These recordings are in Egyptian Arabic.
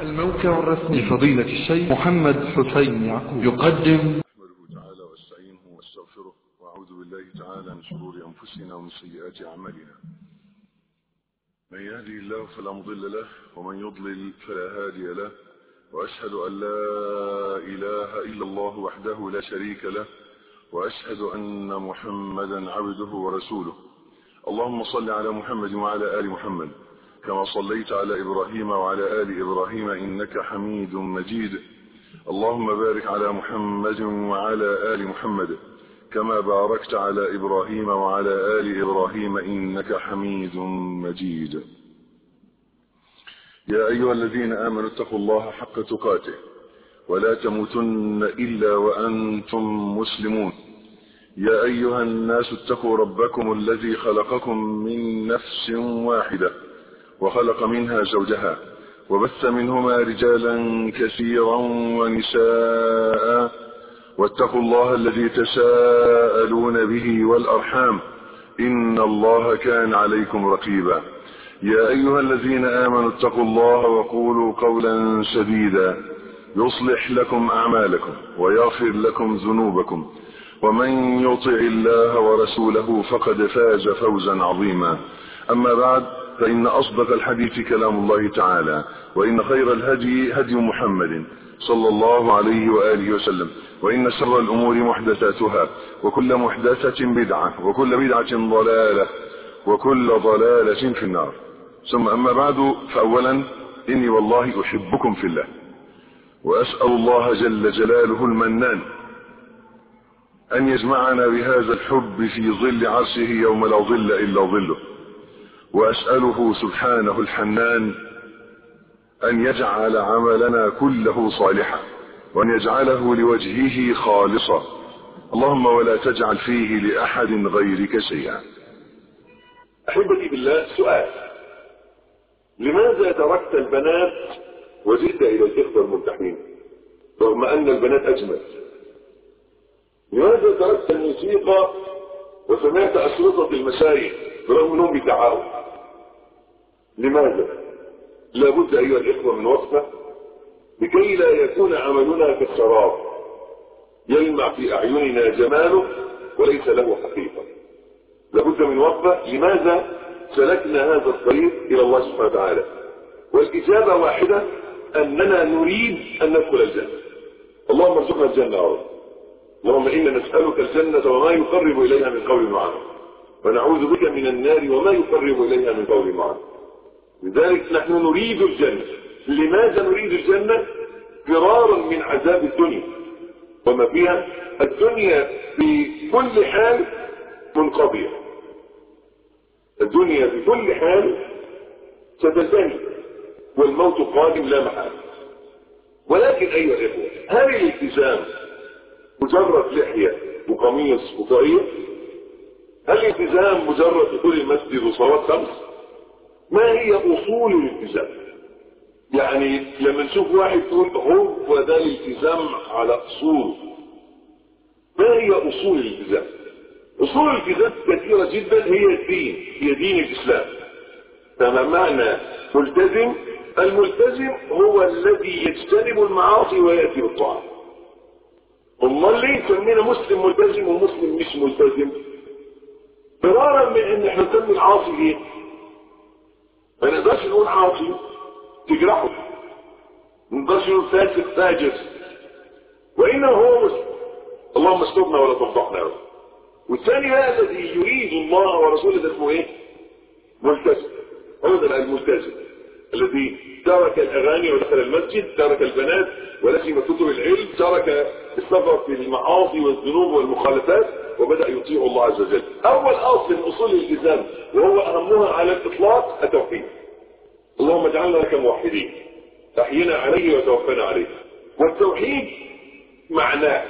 الموقع الرسمي لفضيلة الشيخ محمد حسين يعقوب يقدم نحمده تعالى واستعينه واستغفره واعوذ بالله تعالى من شرور انفسنا ومن سيئات اعمالنا من يهدي الله فلا مضل له ومن يضلل فلا هادي له واشهد ان لا اله الا الله وحده لا شريك له واشهد ان محمدا عبده ورسوله اللهم صل على محمد وعلى ال محمد كما صليت على ابراهيم وعلى ال ابراهيم انك حميد مجيد اللهم بارك على محمد وعلى آل محمد كما باركت على إبراهيم وعلى آل إبراهيم إنك حميد مجيد يا أيها الذين آمنوا اتقوا الله حق تقاته ولا تموتن إلا وأنتم مسلمون يا أيها الناس اتقوا ربكم الذي خلقكم من نفس واحدة وخلق منها زوجها وبث منهما رجالا كثيرا ونساء واتقوا الله الذي تساءلون به والأرحام إن الله كان عليكم رقيبا يا أيها الذين آمنوا اتقوا الله وقولوا قولا سديدا يصلح لكم أعمالكم ويغفر لكم ذنوبكم ومن يطع الله ورسوله فقد فاز فوزا عظيما أما بعد فإن أصدق الحديث كلام الله تعالى وإن خير الهدي هدي محمد صلى الله عليه وآله وسلم وإن شر الأمور محدثاتها وكل محدثة بدعة وكل بدعة ضلالة وكل ضلالة في النار ثم أما بعد فأولا إني والله أحبكم في الله وأسأل الله جل جلاله المنان أن يجمعنا بهذا الحب في ظل عرشه يوم لا ظل إلا ظله وأسأله سبحانه الحنان أن يجعل عملنا كله صالحا وأن يجعله لوجهه خالصا اللهم ولا تجعل فيه لأحد غيرك شيئا أحبتي بالله سؤال لماذا تركت البنات وجئت إلى الإخوة الممتحنين رغم أن البنات أجمل لماذا تركت الموسيقى وسمعت أشرطة المشايخ برغم أنهم بيتعاون لماذا لابد أيها الإخوة من وقفة لكي لا يكون عملنا كالشراب يلمع في أعيننا جماله وليس له حقيقة لابد من وقفة لماذا سلكنا هذا الطريق إلى الله سبحانه وتعالى والإجابة واحدة أننا نريد أن ندخل الجنة اللهم ارزقنا الجنة يا رب اللهم إنا نسألك الجنة وما يقرب إليها من قول وعمل ونعوذ بك من النار وما يقرب إليها من قول وعمل لذلك نحن نريد الجنة لماذا نريد الجنة فرارا من عذاب الدنيا وما فيها الدنيا في كل حال منقضية الدنيا في كل حال ستنتهي والموت قادم لا محال ولكن أيها الإخوة هل الالتزام مجرد لحية وقميص وطاقية هل الالتزام مجرد دخول المسجد وصلوات خمس ما هي أصول الالتزام يعني لما نشوف واحد يقول هو ده الالتزام على أصول ما هي أصول الالتزام أصول الالتزام كثيرة جدا هي الدين هي دين الإسلام فما معنى ملتزم الملتزم هو الذي يجتنب المعاصي ويأتي بالطاعة امال ليه سمينا مسلم ملتزم ومسلم مش ملتزم فرارا من ان احنا نسمي العاصي ايه ما نقدرش نقول عاصي تجرحه ما نقدرش نقول فاسق فاجر وانما هو مسلم اللهم استرنا ولا تفضحنا يا رب والثاني بقى الذي يريد الله ورسوله ده اسمه ايه ملتزم هو ده الملتزم الذي ترك الاغاني ودخل المسجد ترك البنات ولزم كتب العلم ترك السفر في المعاصي والذنوب والمخالفات وبدا يطيع الله عز وجل اول اصل من اصول الالتزام وهو اهمها على الاطلاق التوحيد اللهم اجعلنا لك موحدين احينا عليه وتوفنا عليه والتوحيد معناه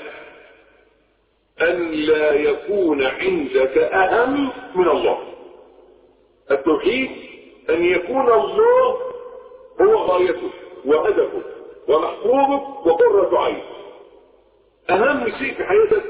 ان لا يكون عندك اهم من الله التوحيد ان يكون الله هو غايتك وهدفك ومحبوبك وقرة عين اهم شيء في حياتك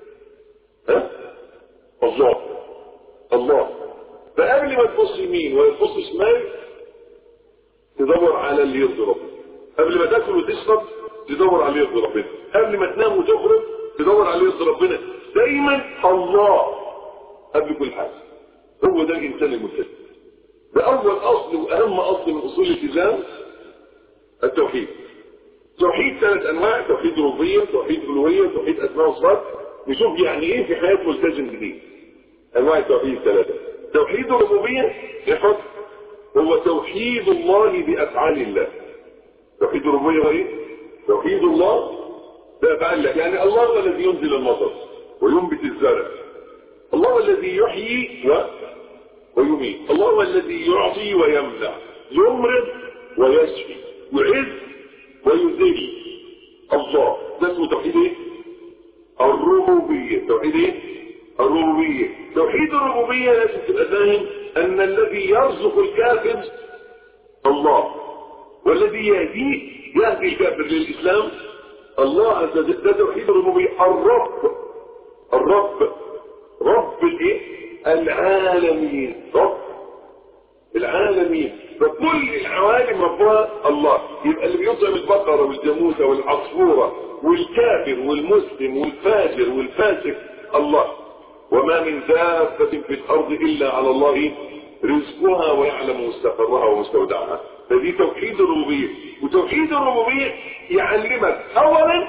ها الله الله فقبل ما تبص يمين ولا تبص شمال تدور على اللي يرضي ربك قبل ما تاكل وتشرب تدور على يرضي ربنا قبل ما تنام وتخرج تدور على يرضي ربنا دايما الله قبل كل حاجه هو ده الانسان الملتزم ده اول اصل واهم اصل من اصول الالتزام التوحيد توحيد ثلاث انواع توحيد ربوبيه توحيد الوهيه توحيد اسماء وصفات نشوف يعني ايه في حياه ملتزم جديد انواع التوحيد ثلاثه توحيد الربوبيه يحط هو توحيد الله بافعال الله توحيد الربوبيه هو ايه توحيد الله بافعال الله يعني الله هو الذي ينزل المطر وينبت الزرع الله هو الذي يحيي و... ويميت الله هو الذي يعطي ويمنع يمرض ويشفي يعز ويذل الله ده اسمه توحيد ايه الربوبيه توحيد ايه الربوبيه توحيد الربوبيه لازم تبقى فاهم ان الذي يرزق الكافر الله والذي يهديه يهدي الكافر للاسلام الله عز وجل ده توحيد الربوبيه الرب الرب رب الايه العالمين رب العالمين فكل العوالم ربها الله يبقى اللي بيطعم البقرة والجاموسة والعصفورة والكافر والمسلم والفاجر والفاسق الله وما من دابة في الأرض إلا على الله رزقها ويعلم مستقرها ومستودعها فدي توحيد الربوبية وتوحيد الربوبية يعلمك أولا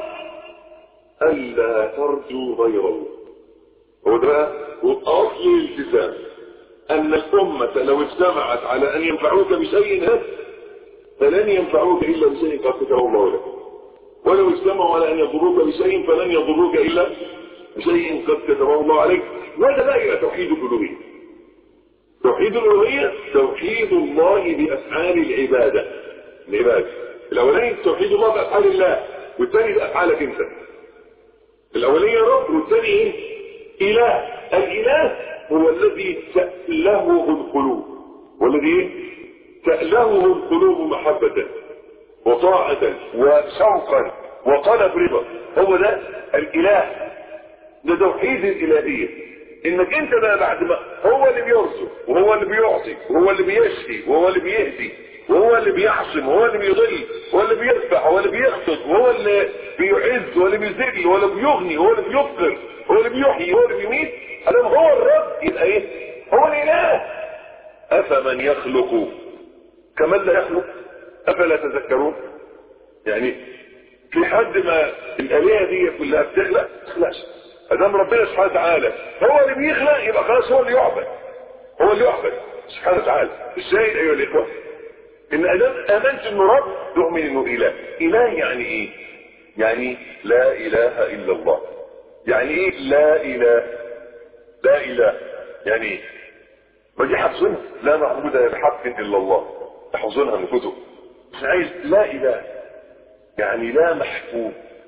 ألا ترجو غيره هو ده بقى أصل الالتزام أن الأمة لو اجتمعت على أن ينفعوك بشيء هذا فلن ينفعوك إلا بشيء قد كتبه الله لك ولو اجتمعوا على أن يضروك بشيء فلن يضروك إلا بشيء قد كتبه الله عليك وهذا لا إلى توحيد الألوهية توحيد الألوهية توحيد الله بأفعال العبادة العبادة الأولاني توحيد الله بأفعال الله والثاني بأفعالك أنت الأولاني رب والثاني إيه؟ إله الإله هو الذي تألهه القلوب والذي تألهه القلوب محبة وطاعة وشوقا وطلب رضا هو ده الإله ده توحيد الإلهية إنك أنت بقى بعد ما هو اللي بيرزق وهو اللي بيعطي وهو اللي بيشفي وهو اللي بيهدي وهو اللي بيعصم وهو اللي بيضل وهو اللي بيرفع وهو اللي بيخطط وهو اللي بيعز وهو اللي بيذل وهو اللي بيغني وهو اللي بيفقر هو اللي بيحيي وهو اللي بيميت ادام هو الرب يبقى ايه هو الاله افمن يخلق كمن لا يخلق افلا تذكرون يعني في حد ما الالهه دي كلها بتخلق تخلقش ادام ربنا سبحانه وتعالى هو اللي بيخلق يبقى خلاص هو اللي يعبد هو اللي يعبد سبحانه وتعالى ازاي ايها الاخوه ان ادام امنت انه رب تؤمن انه اله اله يعني ايه يعني لا اله الا الله يعني ايه لا اله لا اله يعني ايه ما دي حافظينها لا معبود بحق الا الله تحفظونها من كتب بس عايز لا اله يعني لا محبوب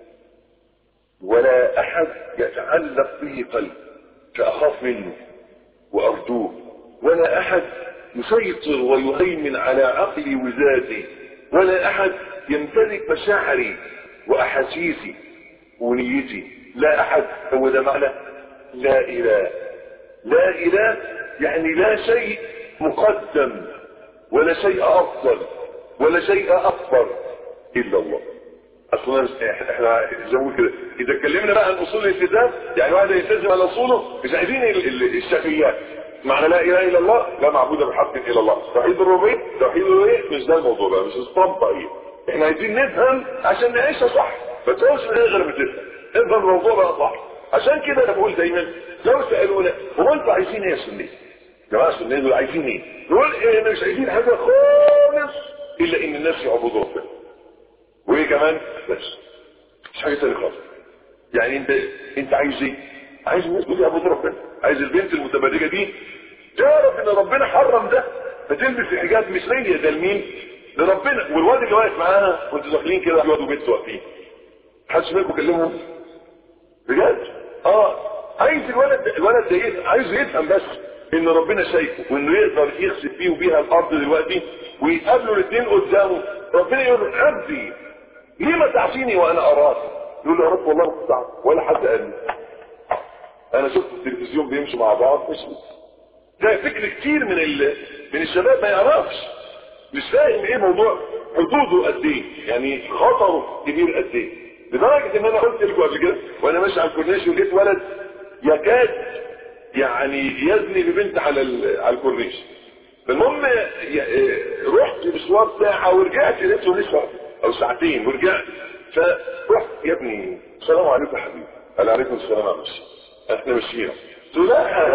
ولا احد يتعلق به قلب فاخاف منه وارجوه ولا احد يسيطر ويهيمن على عقلي وذاتي ولا احد يمتلك مشاعري واحاسيسي ونيتي لا احد هو ده معنى لا اله لا اله يعني لا شيء مقدم ولا شيء افضل ولا شيء اكبر الا الله اصلا احنا زي ما كده اذا اتكلمنا بقى عن اصول الالتزام يعني واحد يلتزم على اصوله مش عايزين الشكليات معنى لا اله الا الله لا معبود بحق الا الله توحيد الربوبيه توحيد الالوهيه مش ده الموضوع بقى مش اسطمبه ايه احنا عايزين نفهم عشان نعيشها صح ما تقولش من غير ما تفهم افهم الموضوع بقى صح عشان كده انا بقول دايما لو سالونا هو انتوا عايزين ايه يا سنيه؟ جماعه السنيه دول عايزين ايه؟ نقول ايه مش عايزين حاجه خالص الا ان الناس يعبدوا ربنا وايه كمان بس مش حاجه ثانيه خالص يعني انت انت عايز ايه؟ عايز الناس دول يعبدوا ربنا عايز البنت المتبرجه دي تعرف ان ربنا حرم ده فتلبس الحجاب مش ليا ده لمين؟ لربنا والواد اللي واقف معاها وانتوا داخلين كده واد وبنت واقفين محدش منكم كلمهم بجد اه عايز الولد ده الولد ده ايه عايز يفهم بس ان ربنا شايفه وانه يقدر يخسف بيه وبيها الارض دلوقتي ويقابلوا الاثنين قدامه ربنا يقول له عبدي ليه ما تعصيني وانا اراك يقول له يا رب والله ما كنت أعرف ولا حد قال لي انا شفت التلفزيون بيمشوا مع بعض مش ده فكر كتير من ال... من الشباب ما يعرفش مش فاهم ايه موضوع حدوده قد ايه يعني خطره كبير قد ايه لدرجه ان انا قلت لكم قبل كده وانا ماشي على الكورنيش ولقيت ولد يكاد يعني يزني ببنت على ال- على الكورنيش فالمهم ي- رحت مشوار ساعه ورجعت لقيته لسه او ساعتين ورجعت فرحت يا ابني السلام عليكم يا حبيبي قال عليكم السلام يا باشا احنا ماشيين قلت له لا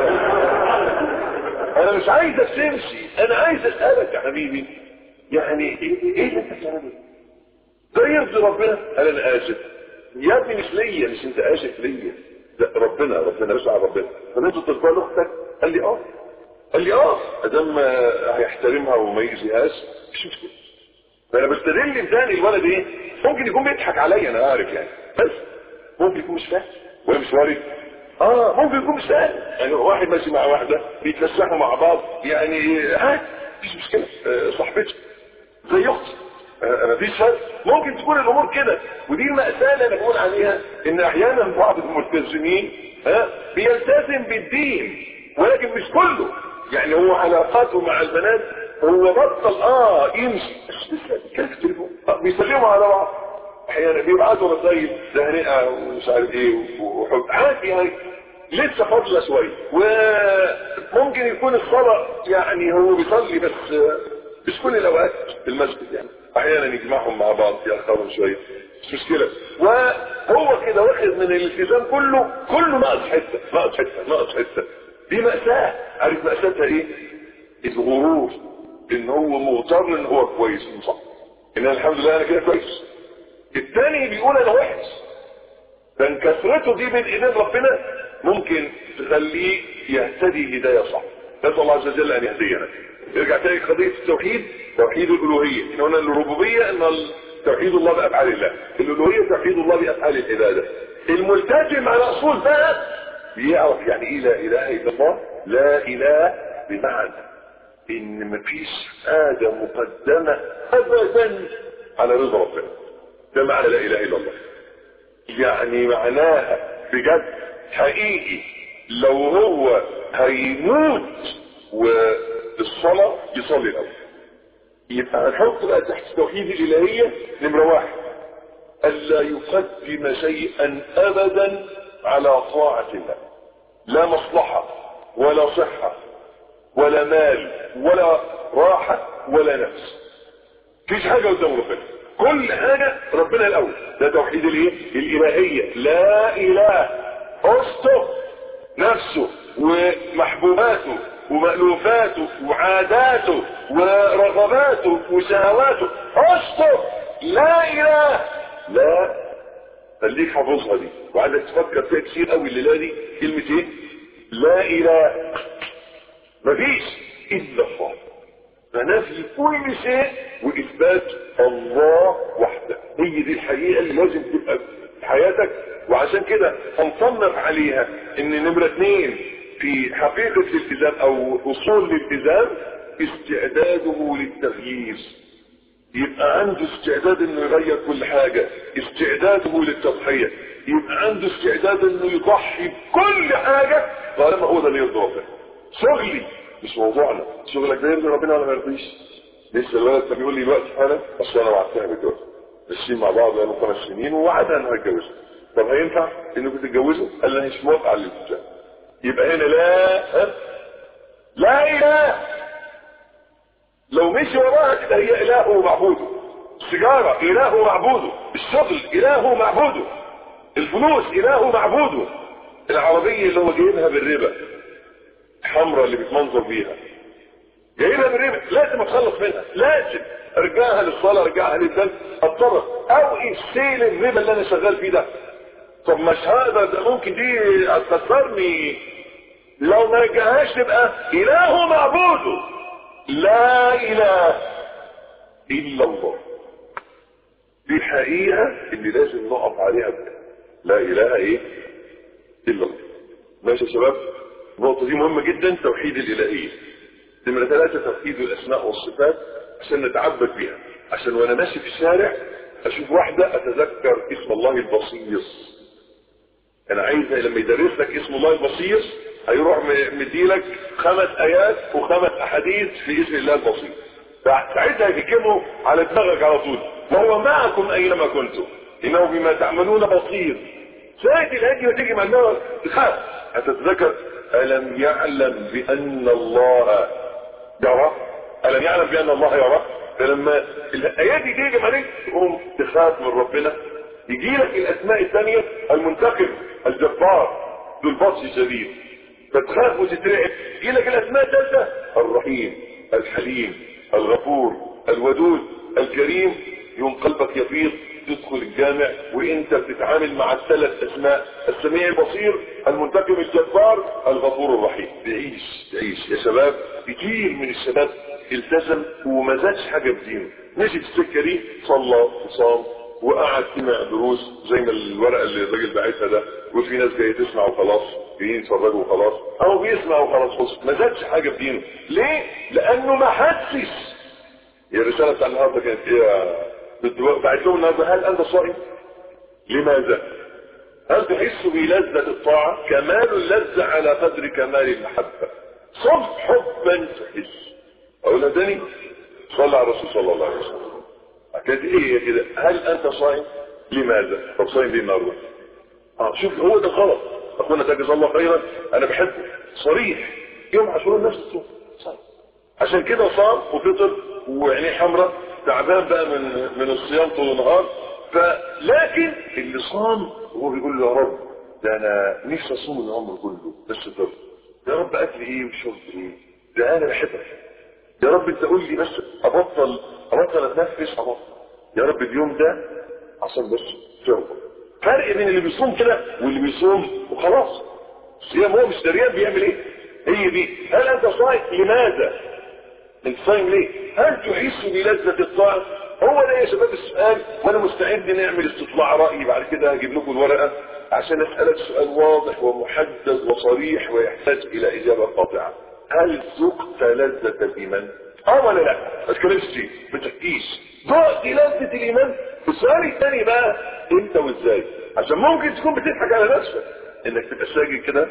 انا مش عايزك تمشي انا عايز اسالك يا حبيبي يعني ايه ايه اللي انت بتعمله ده يرضي ربنا قال انا اسف يا ابني مش ليا مش انت اسف ليا ده ربنا ربنا مش على ربنا طب انت ترضى لاختك قال لي اه قال لي اه ادام هيحترمها وما يأذيهاش مش مشكله فانا بستدل بتاني الولد ايه ممكن يكون بيضحك عليا انا عارف يعني بس ممكن يكون مش فاهم ولا مش وارد اه ممكن يكون مش فاهم يعني واحد ماشي مع واحده بيتفسحوا مع بعض يعني عادي مفيش مشكله آه، صاحبتي زي اختي آه، مفيش فرق ممكن تكون الامور كده ودي المأساة اللي انا بقول عليها ان احيانا بعض الملتزمين ها بيلتزم بالدين ولكن مش كله يعني هو علاقاته مع البنات هو بطل اه يمشي بس لسه بيتكلم في التليفون آه، بيسلموا على بعض احيانا بيبعتوا رسائل زهرقه ومش عارف ايه وحب عادي يعني لسه فاضله شويه وممكن يكون الصلاه يعني هو بيصلي بس آه، مش كل الاوقات في المسجد يعني احيانا يجمعهم مع بعض ياخرهم شويه مش مشكله وهو كده واخد من الالتزام كله كله ناقص حته ناقص حته ناقص حته دي مأساة عارف مأساتها ايه؟ الغرور ان هو مغتر ان هو كويس وصح ان أنا الحمد لله انا كده كويس التاني بيقول انا وحش كان كثرته دي بين ايدين ربنا ممكن تخليه يهتدي هدايه صح نسال الله عز وجل ان يهدينا يرجع تاني قضيه التوحيد توحيد الالوهيه احنا قلنا الربوبيه ان توحيد الله بافعال الله الالوهيه توحيد الله بافعال العباده الملتزم على اصول بقى بيعرف يعني ايه لا اله الا الله لا اله بمعنى ان مفيش حاجه مقدمه ابدا على رضا ربنا ده معنى لا اله الا الله يعني معناها بجد حقيقي لو هو هيموت والصلاة يصلي الأول يبقى نحط بقى تحت توحيد الإلهية نمرة واحد ألا يقدم شيئا أبدا على طاعة الله لا مصلحة ولا صحة ولا مال ولا راحة ولا نفس مفيش حاجة قدام ربنا كل حاجة ربنا الأول ده توحيد الايه الإلهية لا إله أسطف نفسه ومحبوباته ومألوفاته وعاداته ورغباته وشهواته أسطف لا إله لا خليك حافظها دي وعندك تفكر فيها كتير قوي الليلة دي كلمة ايه لا إله مفيش إلا الله فنفي كل شيء واثبات الله وحده هي دي الحقيقه اللي لازم تبقى في حياتك وعشان كده هنصنف عليها ان نمره اثنين في حقيقه الالتزام او اصول الالتزام استعداده للتغيير يبقى عنده استعداد انه يغير كل حاجه استعداده للتضحيه يبقى عنده استعداد انه يضحي بكل حاجه طالما هو ده اللي يرضي ربنا شغلي مش موضوعنا شغلك ده يرضي ربنا ولا ما يرضيش لسه الولد كان بيقول لي دلوقتي حالا اصل انا وعدتها بالجواز ماشيين مع بعض بقالهم خمس سنين ووعدها انه هيتجوزها طب هينفع انكم تتجوزوا؟ قال لي مش موافق على الالتزام يبقى هنا لا ها؟ لا اله لو مشي وراها تبقى هي اله ومعبوده السيجاره اله ومعبوده الشغل اله ومعبوده الفلوس اله ومعبوده العربيه اللي هو جايبها بالربا الحمراء اللي بتمنظر بيها جايبها بالربا لازم اتخلص منها لازم ارجعها للصلاه ارجعها للذنب اضطر او السيل الربا اللي انا شغال فيه ده طب مش هقدر ده ممكن دي هتخسرني لو ما رجعهاش تبقى اله معبوده لا اله الا الله دي الحقيقه اللي لازم نقف عليها بقى. لا اله ايه الا الله ماشي يا شباب النقطة دي مهمة جدا توحيد الإلهية نمرة ثلاثة توحيد الأسماء والصفات عشان نتعبد بيها عشان وأنا ماشي في الشارع أشوف واحدة أتذكر اسم الله البصير أنا عايز لما يدرس لك اسم الله البصير هيروح مديلك خمس آيات وخمس أحاديث في اسم الله البصير ساعتها يحكموا على دماغك على طول وهو معكم اينما كنتم انه بما تعملون بصير ساعة الهدي وتيجي مع النار تخاف هتتذكر الم يعلم بان الله يرى الم يعلم بان الله يرى فلما الايات دي تيجي عليك تقوم تخاف من ربنا يجي لك الاسماء الثانية المنتقم الجبار ذو البطش الشديد فتخاف وتترعب يجي لك الاسماء الثالثة الرحيم الحليم الغفور الودود الكريم يوم قلبك يفيض تدخل الجامع وانت بتتعامل مع الثلاث اسماء السميع البصير المنتقم الجبار الغفور الرحيم تعيش تعيش يا شباب كتير من الشباب التزم وما زادش حاجه في دينه مشي في السكه دي صلى وصام وقعد سمع دروس زي ما الورقه اللي الراجل باعتها ده وفي ناس جايه تسمع وخلاص جايين يتفرجوا وخلاص او بيسمع وخلاص خلص ما زادش حاجه في دينه ليه؟ لانه ما حسش هي الرساله بتاع النهارده كانت ايه بعت لهم النهارده هل انت صائم؟ لماذا؟ هل تحس بلذة الطاعة؟ كمال اللذة على قدر كمال المحبة. صف حبا تحس. أقولها تاني؟ صلى على الرسول صلى الله عليه وسلم. كانت ايه كده؟ هل انت صائم؟ لماذا؟ طب صايم ليه النهارده؟ اه شوف هو ده غلط. اخونا جزاه الله خيرا انا بحبه صريح يوم عاشوراء الناس تصوم صايم. عشان كده صام وفطر وعينيه حمراء تعبان بقى من من الصيام طول النهار فلكن اللي صام هو بيقول له يا رب ده انا نفسي اصوم العمر كله بس طب يا رب اكل ايه وشرب ايه ده انا بحبك يا رب انت قول لي بس ابطل ابطل اتنفس ابطل يا رب اليوم ده عشان بس شرب فرق بين اللي بيصوم كده واللي بيصوم وخلاص الصيام هو مش دريان بيعمل ايه هي دي هل انت صايم لماذا انت صايم ليه هل تحس بلذة الطاعة هو ده يا شباب السؤال وانا مستعد نعمل استطلاع رأي بعد كده هجيب لكم الورقة عشان اسألك سؤال واضح ومحدد وصريح ويحتاج الى اجابة قاطعة هل ذقت لذة الايمان اه ولا لا ما تكلمش فيه ما تحكيش ذقت لذة الايمان السؤال الثاني بقى انت وازاي عشان ممكن تكون بتضحك على نفسك انك تبقى ساجد كده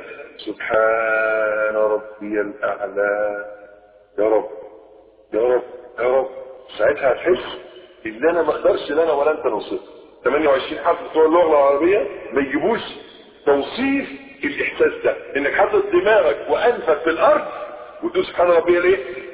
سبحان ربي الاعلى يا رب يا رب يا رب ساعتها هتحس ان انا ما اقدرش لا انا ولا انت نوصف 28 حرف بتوع اللغه العربيه ما يجيبوش توصيف الاحساس ده انك حاطط دماغك وانفك في الارض وتقول سبحان ربي الايه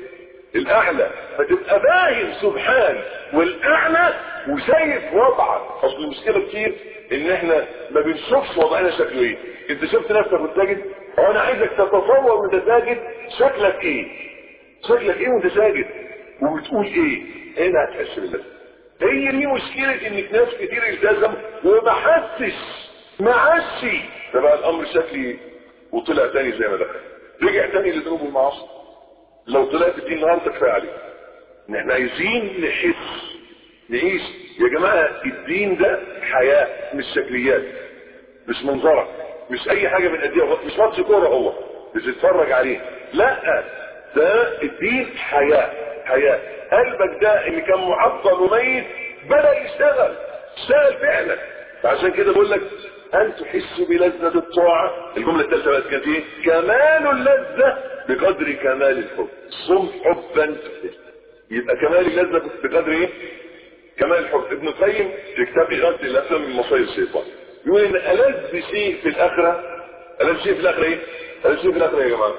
الاعلى فتبقى باين سبحان والاعلى وشايف وضعك اصل المشكله كتير ان احنا ما بنشوفش وضعنا شكله ايه انت شفت نفسك وانت ساجد وانا عايزك تتصور وانت ساجد شكلك ايه شكلك ايه وانت ساجد وبتقول ايه هنا هتحس بالله هي دي مشكلة انك ناس كتير التزم وما حسش ما عسش فبقى الامر شكلي وطلع تاني زي ما دخل رجع تاني لذنوب المعاصي لو طلعت الدين النهارده كفايه عليك ان احنا عايزين نحس نعيش يا جماعه الدين ده حياه مش شكليات مش منظرك مش اي حاجه بنأديها مش ماتش كوره هو بتتفرج عليه لا ده الدين حياة حياة قلبك ده اللي كان معطل وميت بدأ يشتغل اشتغل فعلا فعشان كده بقول لك هل تحس بلذة الطاعة الجملة الثالثة بقت كانت ايه كمال اللذة بقدر كمال الحب صم حبا تحس يبقى كمال اللذة بقدر ايه كمال الحب ابن القيم في كتاب غلط الافلام من مصاير الشيطان يقول ان ألذ شيء في الاخرة ألذ شيء في الاخرة ايه ألذ شيء في الاخرة يا جماعة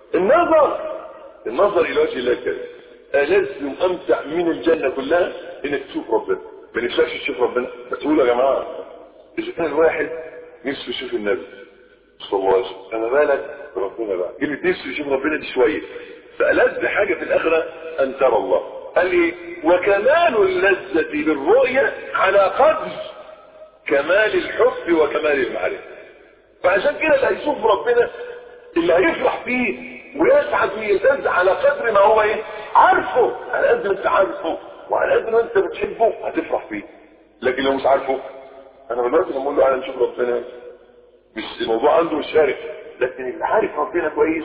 النظر النظر الى وجه الله كده ألذ وامتع من الجنة كلها انك تشوف ربنا ما نفسكش تشوف ربنا ما تقولوا يا جماعة اذا كان الواحد نفسه يشوف النبي صلى الله عليه وسلم انا مالك بربنا بقى كلمة نفسه يشوف ربنا دي شوية فألذ حاجة في الآخرة أن ترى الله قال لي وكمال اللذة بالرؤية على قدر كمال الحب وكمال المعرفة فعشان كده اللي هيشوف ربنا اللي هيفرح فيه ويسعد ويلتز على قدر ما هو ايه عارفه على قد ما انت عارفه وعلى قد ما انت بتحبه هتفرح فيه لكن لو مش عارفه انا دلوقتي لما اقول له انا نشوف ربنا مش الموضوع عنده مش فارق لكن اللي عارف ربنا كويس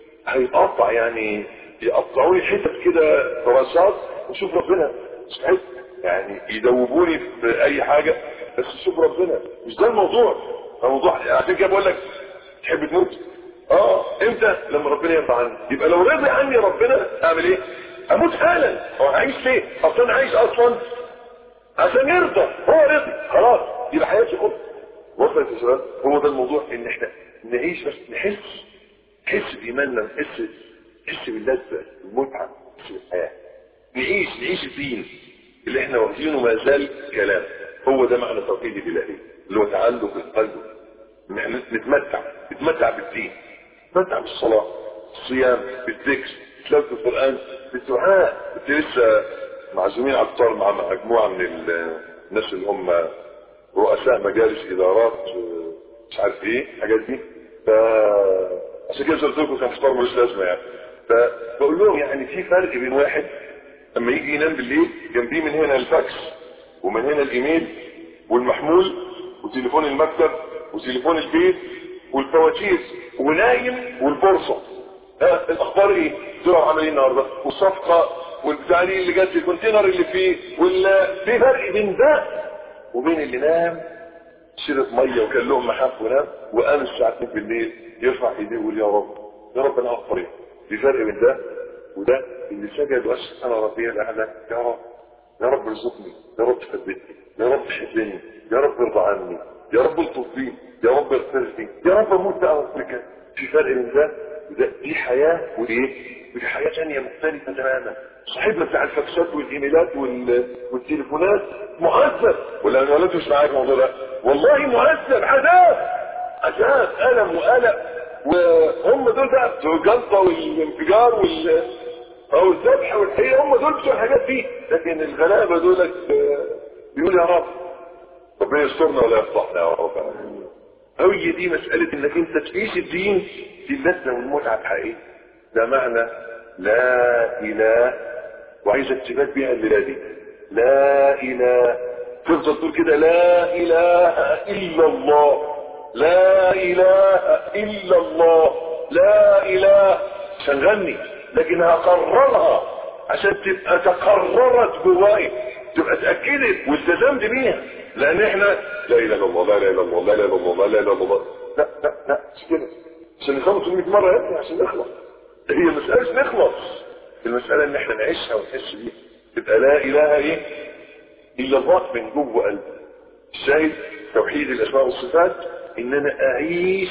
هيقطع يعني يقطعوني حتت كده دراسات وشوف ربنا مستحيل يعني يدوبوني في اي حاجه بس شوف ربنا مش ده الموضوع الموضوع عشان كده بقول لك تحب تموت اه امتى لما ربنا يرضى عني يبقى لو رضي عني ربنا اعمل ايه اموت حالا هو عايش ليه اصلا انا عايش اصلا عشان يرضى هو رضي خلاص يبقى حياتي خلص وصلت يا شباب هو ده الموضوع ان احنا نعيش بس نحس نحس بايماننا نحس نحس باللذه المتعه نحس بالحياه نعيش نعيش الدين اللي احنا واخدينه ما زال كلام هو ده معنى توحيد الالهي اللي هو تعلق القلب ان احنا نتمتع نتمتع بالدين نتمتع بالصلاه الصيام بالذكر تلاوه القران بالدعاء كنت لسه معزومين على الفطار مع مجموعه من الناس اللي هم رؤساء مجالس ادارات مش عارف ايه الحاجات دي ف عشان كده قلت لكم كان فطار ملوش لازمه يعني فبقول لهم يعني في فرق بين واحد لما يجي ينام بالليل جنبيه من هنا الفاكس ومن هنا الايميل والمحمول وتليفون المكتب وتليفون البيت والفواتير ونايم والبورصه ها الاخبار ايه؟ طلعوا عمل ايه النهارده؟ والصفقه والبتاع دي اللي جت الكونتينر اللي فيه ولا في فرق بين ده وبين اللي نام شرب ميه وكان لهم محف ونام وقام الساعه 2 بالليل يرفع ايديه ويقول يا رب يا رب انا اغفر ايه؟ في فرق بين ده وده اللي سجد واسال انا ربي الاعلى يا رب يا رب ارزقني يا رب ثبتني يا رب حبني يا رب ارضى عني يا رب الطف بي يا رب اغفر لي يا رب اموت بقى وافرك في فرق بين ده وده دي حياه وايه؟ ودي حياه ثانيه مختلفه تماما صاحبنا بتاع الفاكسات والايميلات وال... والتليفونات معذب ولا انا ولا مش معاك الموضوع ده والله معذب عذاب عذاب الم وقلق وهم دول بقى بتوع الجلطه والانفجار وال او الذبح والحقيقه هم دول بتوع الحاجات دي لكن الغلابه دولت بيقول يا رب ربنا يسترنا ولا يفضحنا يا رب هي دي مسألة انك انت تعيش الدين دي اللذة والمتعة الحقيقية ده معنى لا اله وعايزك تبات بيها الليلة دي لا اله تفضل تقول كده لا اله الا الله لا اله الا الله لا اله عشان غني لكن هقررها عشان تبقى تقررت جواي تبقى اتاكدت والتزمت بيها لان احنا لا اله الا الله لا اله الا الله لا اله الا الله لا اله الا الله لا لا لا مش كده عشان نخلص 100 مره يا ابني عشان نخلص هي المساله مش نخلص المساله ان احنا نعيشها ونحس بيها تبقى لا اله ايه الا الله من جوه قلبي الشاهد توحيد الاسماء والصفات ان انا اعيش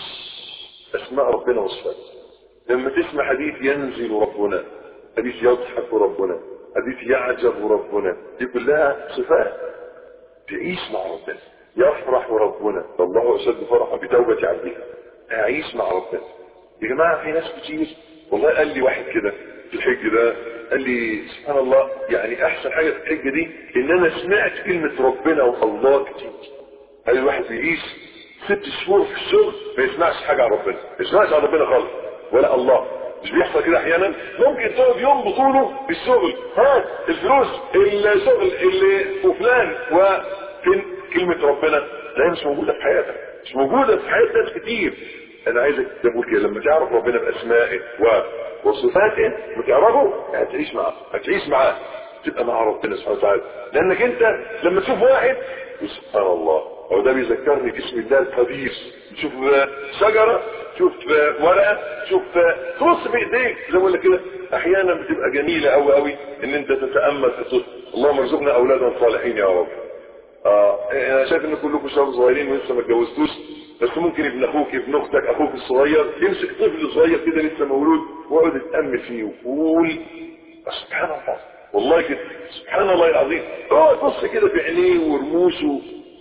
اسماء ربنا وصفاته لما تسمع حديث ينزل ربنا حديث يضحك ربنا حديث يعجب ربنا دي كلها صفات تعيش مع ربنا يفرح ربنا الله اشد فرحا بتوبه عبده اعيش مع ربنا يا جماعه في ناس كتير والله قال لي واحد كده في الحج ده قال لي سبحان الله يعني احسن حاجه في الحجه دي ان انا سمعت كلمه ربنا والله كتير قال الواحد بيعيش ست شهور في الشغل ما يسمعش حاجه عن ربنا ما يسمعش عن ربنا خالص ولا الله مش بيحصل كده احيانا ممكن تقعد يوم بطوله في الشغل هات الفلوس الشغل اللي وفلان وفين كلمة ربنا لا مش موجودة في حياتك مش موجودة في حياة ناس كتير انا عايزك تقول كده لما تعرف ربنا باسمائه و... وصفاته وتعرفه هتعيش معاه هتعيش معاه تبقى مع ربنا سبحانه وتعالى لانك انت لما تشوف واحد سبحان الله هو ده بيذكرني باسم الله القدير تشوف شجرة تشوف ورقة تشوف تبص بايديك زي ما بقول لك كده احيانا بتبقى جميلة قوي قوي ان انت تتأمل في الطفل اللهم ارزقنا اولادا صالحين يا رب اه انا شايف ان كلكم شباب صغيرين ولسه ما اتجوزتوش بس ممكن ابن اخوك ابن اختك اخوك الصغير يمسك طفل صغير كده لسه مولود ويقعد يتامل فيه ويقول سبحان الله والله كده سبحان الله العظيم اقعد بص كده في عينيه ورموشه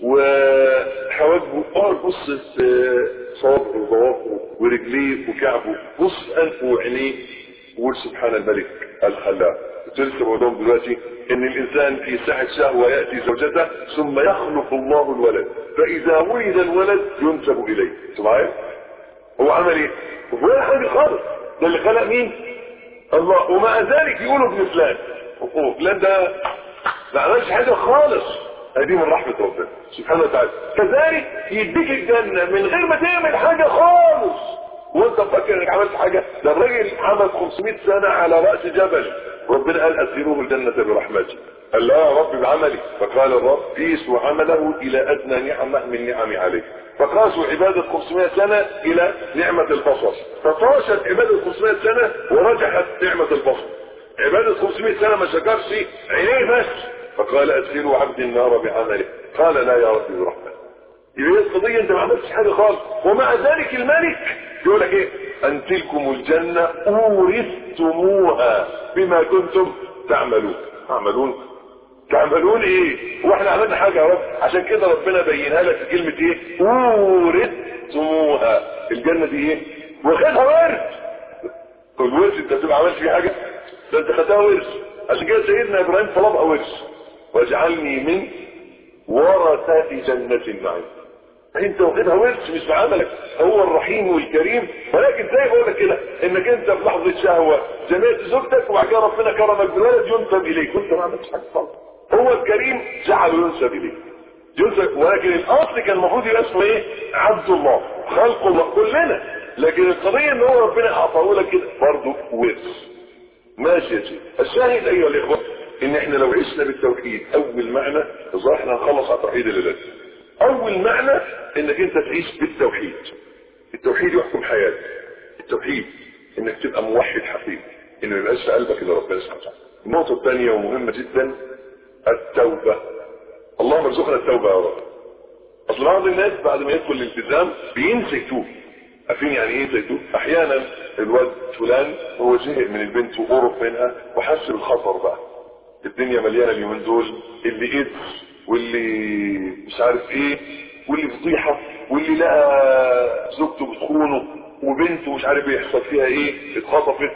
وحواجبه اقعد بص في صوابعه وضوافره ورجليه وكعبه بص انفه وعينيه وقول سبحان الملك الخلاق كنت لسه بقول لهم دلوقتي ان الانسان في ساحه شهوه ياتي زوجته ثم يخلق الله الولد فاذا ولد الولد ينسب اليه انتوا معايا؟ هو عمل ايه؟ ولا حاجه خالص ده اللي خلق مين؟ الله ومع ذلك يقولوا ابن فلان فلان ده ما عملش حاجه خالص هذه من رحمه ربنا سبحانه وتعالى كذلك يديك الجنه من غير ما تعمل حاجه خالص وانت فاكر انك عملت حاجه ده الراجل عمل 500 سنه على راس جبل ربنا قال أسيروه الجنة برحمتي قال لا يا رب بعملي فقال الرب قيسوا عمله إلى أدنى نعمة من نعمي عليه فقاسوا عبادة 500 سنة إلى نعمة البصر فطاشت عبادة 500 سنة ورجحت نعمة البصر عبادة 500 سنة ما شكرش عينيه بس فقال ادخلوا عبد النار بعمله قال لا يا ربي برحمة يبقى هي القضية انت ما عملتش حاجة خالص ومع ذلك الملك يقول لك ايه ان تلكم الجنة اورثتموها بما كنتم تعملون تعملون تعملون ايه هو احنا عملنا حاجة يا رب عشان كده ربنا بينها لك في كلمة ايه اورثتموها الجنة دي ايه واخدها ورث الورث انت بتبقى عملت فيه حاجة ده انت خدتها ورث عشان كده سيدنا ابراهيم طلبها ورث واجعلني من ورثة جنة النعيم انت واخدها ورث مش بعملك هو الرحيم والكريم ولكن زي بقول لك كده انك انت في لحظه شهوه جمعت زوجتك وبعد كده ربنا كرمك بولد ينسب اليك وانت ما عملتش حاجه خالص هو الكريم جعله ينسب اليك ينسب ولكن الاصل كان المفروض يبقى اسمه ايه؟ عبد الله خلق الله كلنا لكن القضيه ان هو ربنا اعطاه لك كده برضه ورث ماشي يا سيدي الشاهد ايها الاخوه ان احنا لو عشنا بالتوحيد اول معنى الظاهر احنا هنخلص على توحيد الالهه اول معنى انك انت تعيش بالتوحيد التوحيد يحكم حياتك التوحيد انك تبقى موحد حقيقي ان ما يبقاش في قلبك الا ربنا سبحانه وتعالى النقطه الثانيه ومهمه جدا التوبه اللهم ارزقنا التوبه يا رب اصل بعض الناس بعد ما يدخل الالتزام بينسى يتوب عارفين يعني ايه يتوب احيانا الواد فلان هو زهق من البنت وقرب منها وحس بالخطر بقى الدنيا مليانه اليومين دول اللي ايدز واللي مش عارف ايه واللي فضيحه واللي لقى زوجته بتخونه وبنته مش عارف يحصل فيها ايه اتخطفت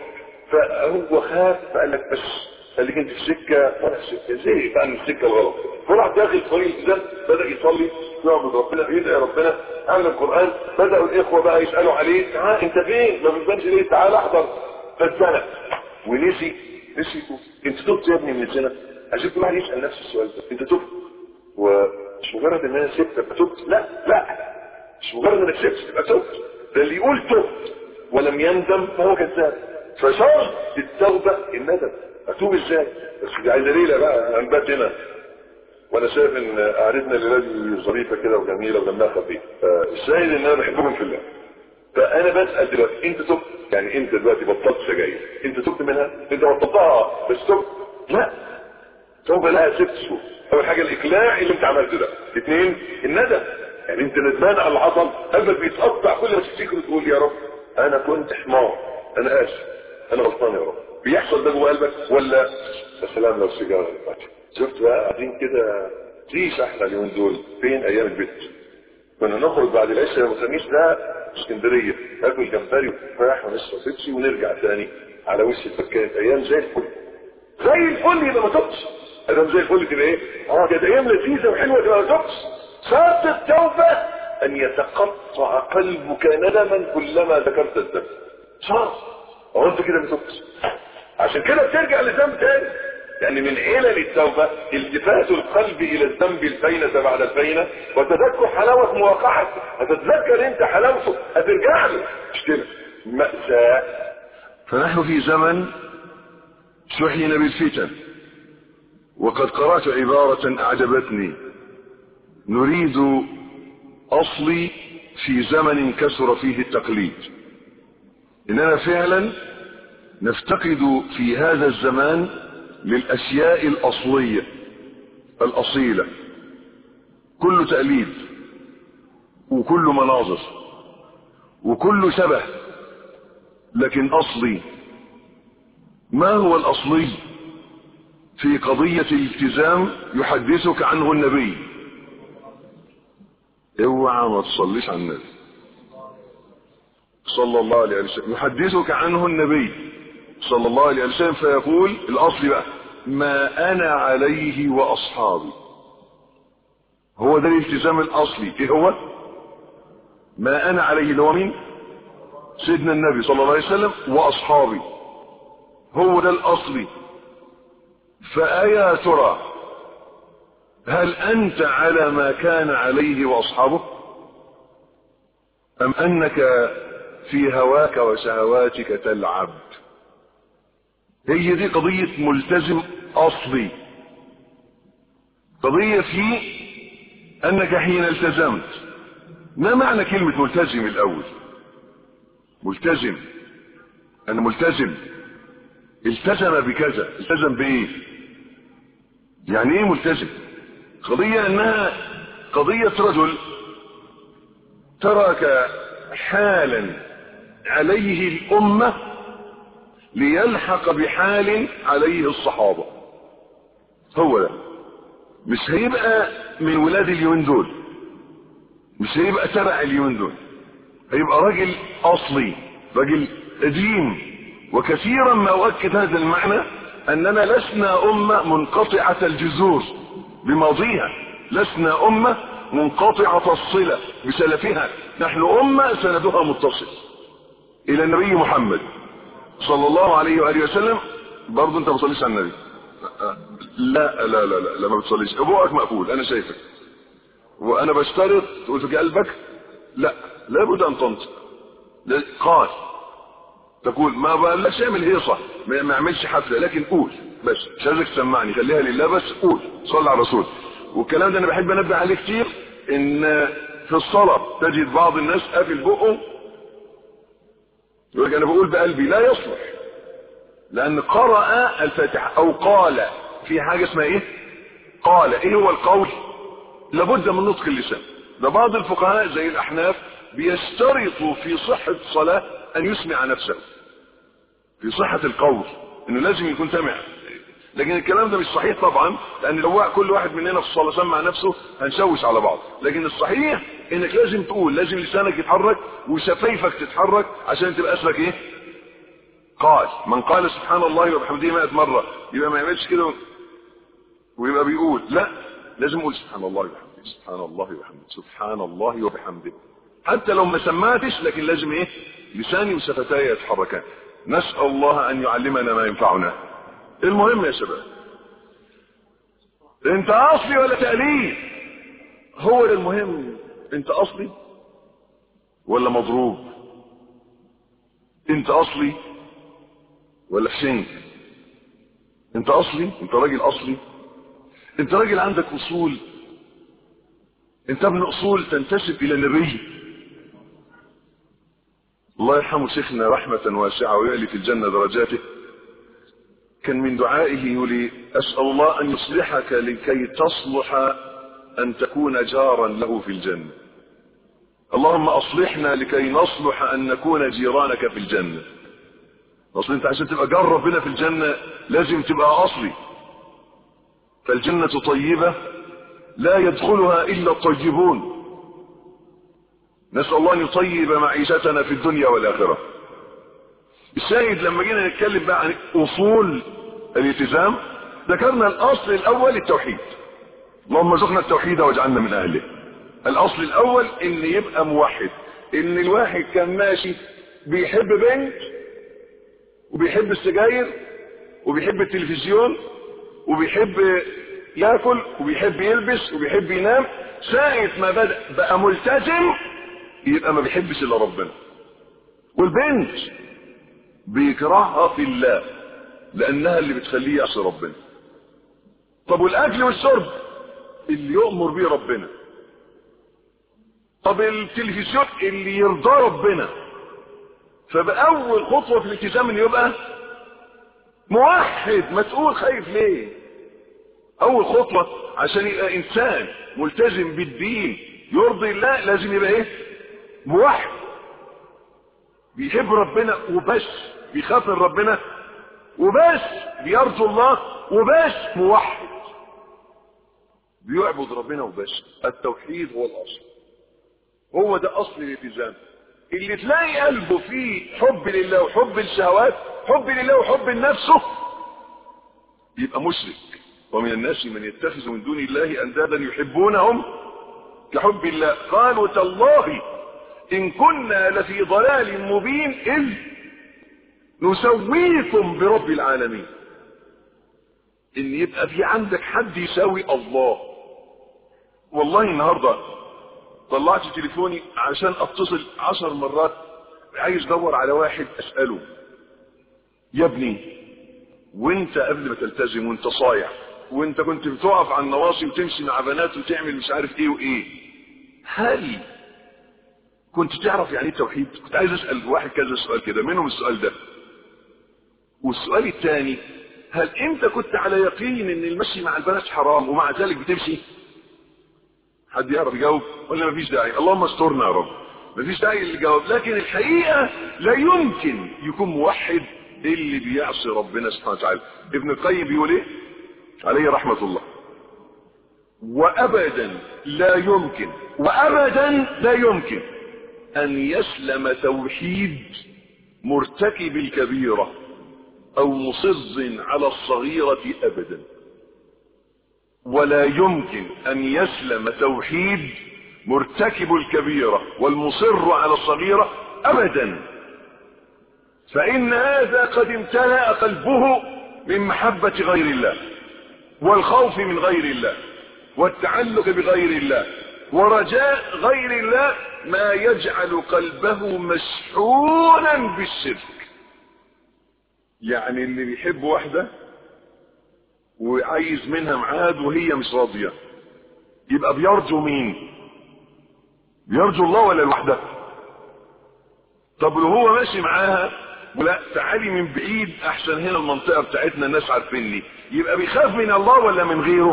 فهو خاف فقال لك بس خليك انت في سكه وانا في سكه زي بقى من السكه الغلط فراح داخل طريق الالتزام بدا يصلي يعبد ربنا بيدعي ربنا عمل القران بداوا الاخوه بقى يسالوا عليه تعال انت فين ما بتبانش ليه تعال احضر فاتزنق ونسي نسي انت تبت يا ابني من الزنا عشان كل واحد يسال نفسه السؤال ده انت تبت ومش مجرد ان انا سبت ابقى تبت لا لا مش مجرد انك سبت تبقى تبت ده اللي يقول تبت ولم يندم فهو كذاب فشرط التوبه الندم اتوب ازاي بس دي عايزه ليله بقى هنبات هنا وانا شايف ان قعدتنا الليله دي ظريفه كده وجميله ودمها خفيف فالشاهد ان انا بحبهم في الله فانا بسال دلوقتي انت تبت يعني انت دلوقتي بطلت سجاير انت تبت منها انت بطلتها بس تبت لا توبه لها ست شهور اول حاجه الاقلاع اللي انت عملته ده اثنين الندم يعني انت ندمان على اللي حصل قلبك بيتقطع كل ما تفتكر وتقول يا رب انا كنت حمار انا اسف انا غلطان يا رب بيحصل ده جوه قلبك ولا يا سلام لو سيجاره شفت بقى قاعدين كده تيش احنا اليومين دول فين ايام البيت كنا نخرج بعد العشاء يوم الخميس ده اسكندريه ناكل جمبري وتفاح ونشرب بيبسي ونرجع تاني على وش كانت ايام زي الفل زي الفل يبقى ما تبقش ادام زي الفل تبقى ايه؟ اه كانت ايام لذيذه وحلوه تبقى ما تبقش شرط التوبه ان يتقطع قلبك ندما كلما ذكرت الذنب شرط هو انت كده ما تبقش عشان كده بترجع لذنب تاني يعني من علل التوبة التفات القلب الى الذنب الفينة بعد الفينة وتذكر حلاوة مواقعته هتتذكر انت حلاوته هترجع له مش كده مأساة فنحن في زمن سحين بالفتن وقد قرأت عبارة أعجبتني نريد أصلي في زمن كثر فيه التقليد إننا فعلا نفتقد في هذا الزمان للأشياء الأصلية الأصيلة كل تقليد وكل مناظر وكل شبه لكن أصلي ما هو الأصلي في قضية الالتزام يحدثك عنه النبي اوعى ما تصليش على النبي صلى الله عليه وسلم يحدثك عنه النبي صلى الله عليه وسلم فيقول الاصل بقى ما انا عليه واصحابي هو ده الالتزام الاصلي ايه هو ما انا عليه اللي هو مين سيدنا النبي صلى الله عليه وسلم واصحابي هو ده الاصلي فايا ترى هل انت على ما كان عليه واصحابه ام انك في هواك وشهواتك تلعب هي دي قضية ملتزم أصلي قضية في أنك حين التزمت ما معنى كلمة ملتزم الأول ملتزم أنا ملتزم التزم بكذا التزم بايه يعني ايه ملتزم قضية انها قضية رجل ترك حالا عليه الامة ليلحق بحال عليه الصحابة هو ده مش هيبقى من ولاد اليومين دول مش هيبقى تبع اليومين دول هيبقى راجل اصلي راجل قديم وكثيرا ما اؤكد هذا المعنى اننا لسنا امة منقطعة الجذور بماضيها لسنا امة منقطعة الصلة بسلفها نحن امة سندها متصل الى النبي محمد صلى الله عليه وآله وسلم برضه انت ما بتصليش على النبي لا لا لا لا, لا ما بتصليش ابوك مقفول انا شايفك وانا بشترط تقول في قلبك لا لابد ان تنطق قال تقول ما بقولكش اعمل هيصة ما ما اعملش حفلة لكن قول بس مش عايزك تسمعني خليها لله بس قول صلى على الرسول والكلام ده انا بحب انبه عليه كتير ان في الصلاة تجد بعض الناس قافل بقه يقول لك انا بقول بقلبي لا يصلح لان قرأ الفاتحة او قال في حاجة اسمها ايه قال ايه هو القول لابد من نطق اللسان ده بعض الفقهاء زي الاحناف بيشترطوا في صحة الصلاة ان يسمع نفسه في صحة القول انه لازم يكون سامع لكن الكلام ده مش صحيح طبعا لان لو كل واحد مننا في الصلاة سمع نفسه هنشوش على بعض لكن الصحيح انك لازم تقول لازم لسانك يتحرك وشفايفك تتحرك عشان تبقى اسمك ايه قال من قال سبحان الله وبحمده 100 مرة يبقى ما يعملش كده ويبقى بيقول لا لازم يقول سبحان الله وبحمده سبحان الله وبحمده سبحان الله وبحمده حتى لو ما سمعتش لكن لازم ايه لساني وشفتاي يتحركان نسأل الله ان يعلمنا ما ينفعنا المهم يا شباب انت اصلي ولا تأليف هو ده المهم انت اصلي ولا مضروب انت اصلي ولا حسين انت اصلي انت راجل اصلي انت راجل عندك اصول انت ابن اصول تنتسب الى النبي الله يرحمه شيخنا رحمة واسعة ويعلي في الجنة درجاته كان من دعائه يقول أسأل الله أن يصلحك لكي تصلح أن تكون جارا له في الجنة اللهم أصلحنا لكي نصلح أن نكون جيرانك في الجنة أصل أنت عشان تبقى جار ربنا في الجنة لازم تبقى أصلي فالجنة طيبة لا يدخلها إلا الطيبون نسأل الله أن يطيب معيشتنا في الدنيا والآخرة الشاهد لما جينا نتكلم بقى عن أصول الالتزام ذكرنا الأصل الأول التوحيد اللهم ارزقنا التوحيد واجعلنا من أهله الأصل الأول إن يبقى موحد إن الواحد كان ماشي بيحب بنت وبيحب السجاير وبيحب التلفزيون وبيحب ياكل وبيحب يلبس وبيحب ينام ساعة ما بدأ بقى ملتزم يبقى ما بيحبش الا ربنا والبنت بيكرهها في الله لانها اللي بتخليه يعصي ربنا طب والاكل والشرب اللي يؤمر بيه ربنا طب التلفزيون اللي يرضى ربنا فبأول خطوة في الالتزام انه يبقى موحد ما تقول خايف ليه اول خطوة عشان يبقى انسان ملتزم بالدين يرضي الله لازم يبقى ايه موحد بيحب ربنا وبس بيخاف من ربنا وبس بيرجو الله وبس موحد بيعبد ربنا وبس التوحيد هو الاصل هو ده اصل الالتزام اللي تلاقي قلبه فيه حب لله وحب الشهوات حب لله وحب لنفسه يبقى مشرك ومن الناس من يتخذ من دون الله اندادا يحبونهم كحب الله قالوا تالله ان كنا لفي ضلال مبين اذ نسويكم برب العالمين ان يبقى في عندك حد يساوي الله والله النهاردة طلعت تليفوني عشان اتصل عشر مرات عايز ادور على واحد اسأله يا ابني وانت قبل ما تلتزم وانت صايع وانت كنت بتقف على النواصي وتمشي مع بنات وتعمل مش عارف ايه وايه هل كنت تعرف يعني ايه التوحيد كنت عايز اسال واحد كذا سؤال كده منهم السؤال ده والسؤال الثاني هل انت كنت على يقين ان المشي مع البنات حرام ومع ذلك بتمشي حد يعرف يجاوب ولا مفيش داعي اللهم استرنا يا رب مفيش داعي اللي يجاوب لكن الحقيقة لا يمكن يكون موحد اللي بيعصي ربنا سبحانه وتعالى ابن القيم بيقول ايه عليه رحمة الله وابدا لا يمكن وابدا لا يمكن ان يسلم توحيد مرتكب الكبيرة او مصر على الصغيرة ابدا ولا يمكن ان يسلم توحيد مرتكب الكبيرة والمصر على الصغيرة ابدا فان هذا قد امتلأ قلبه من محبة غير الله والخوف من غير الله والتعلق بغير الله ورجاء غير الله ما يجعل قلبه مشحونا بالشرك يعني اللي بيحب واحدة وعايز منها معاد وهي مش راضية يبقى بيرجو مين بيرجو الله ولا الوحدة طب لو هو ماشي معاها ولا تعالي من بعيد احسن هنا المنطقة بتاعتنا الناس عارفيني يبقى بيخاف من الله ولا من غيره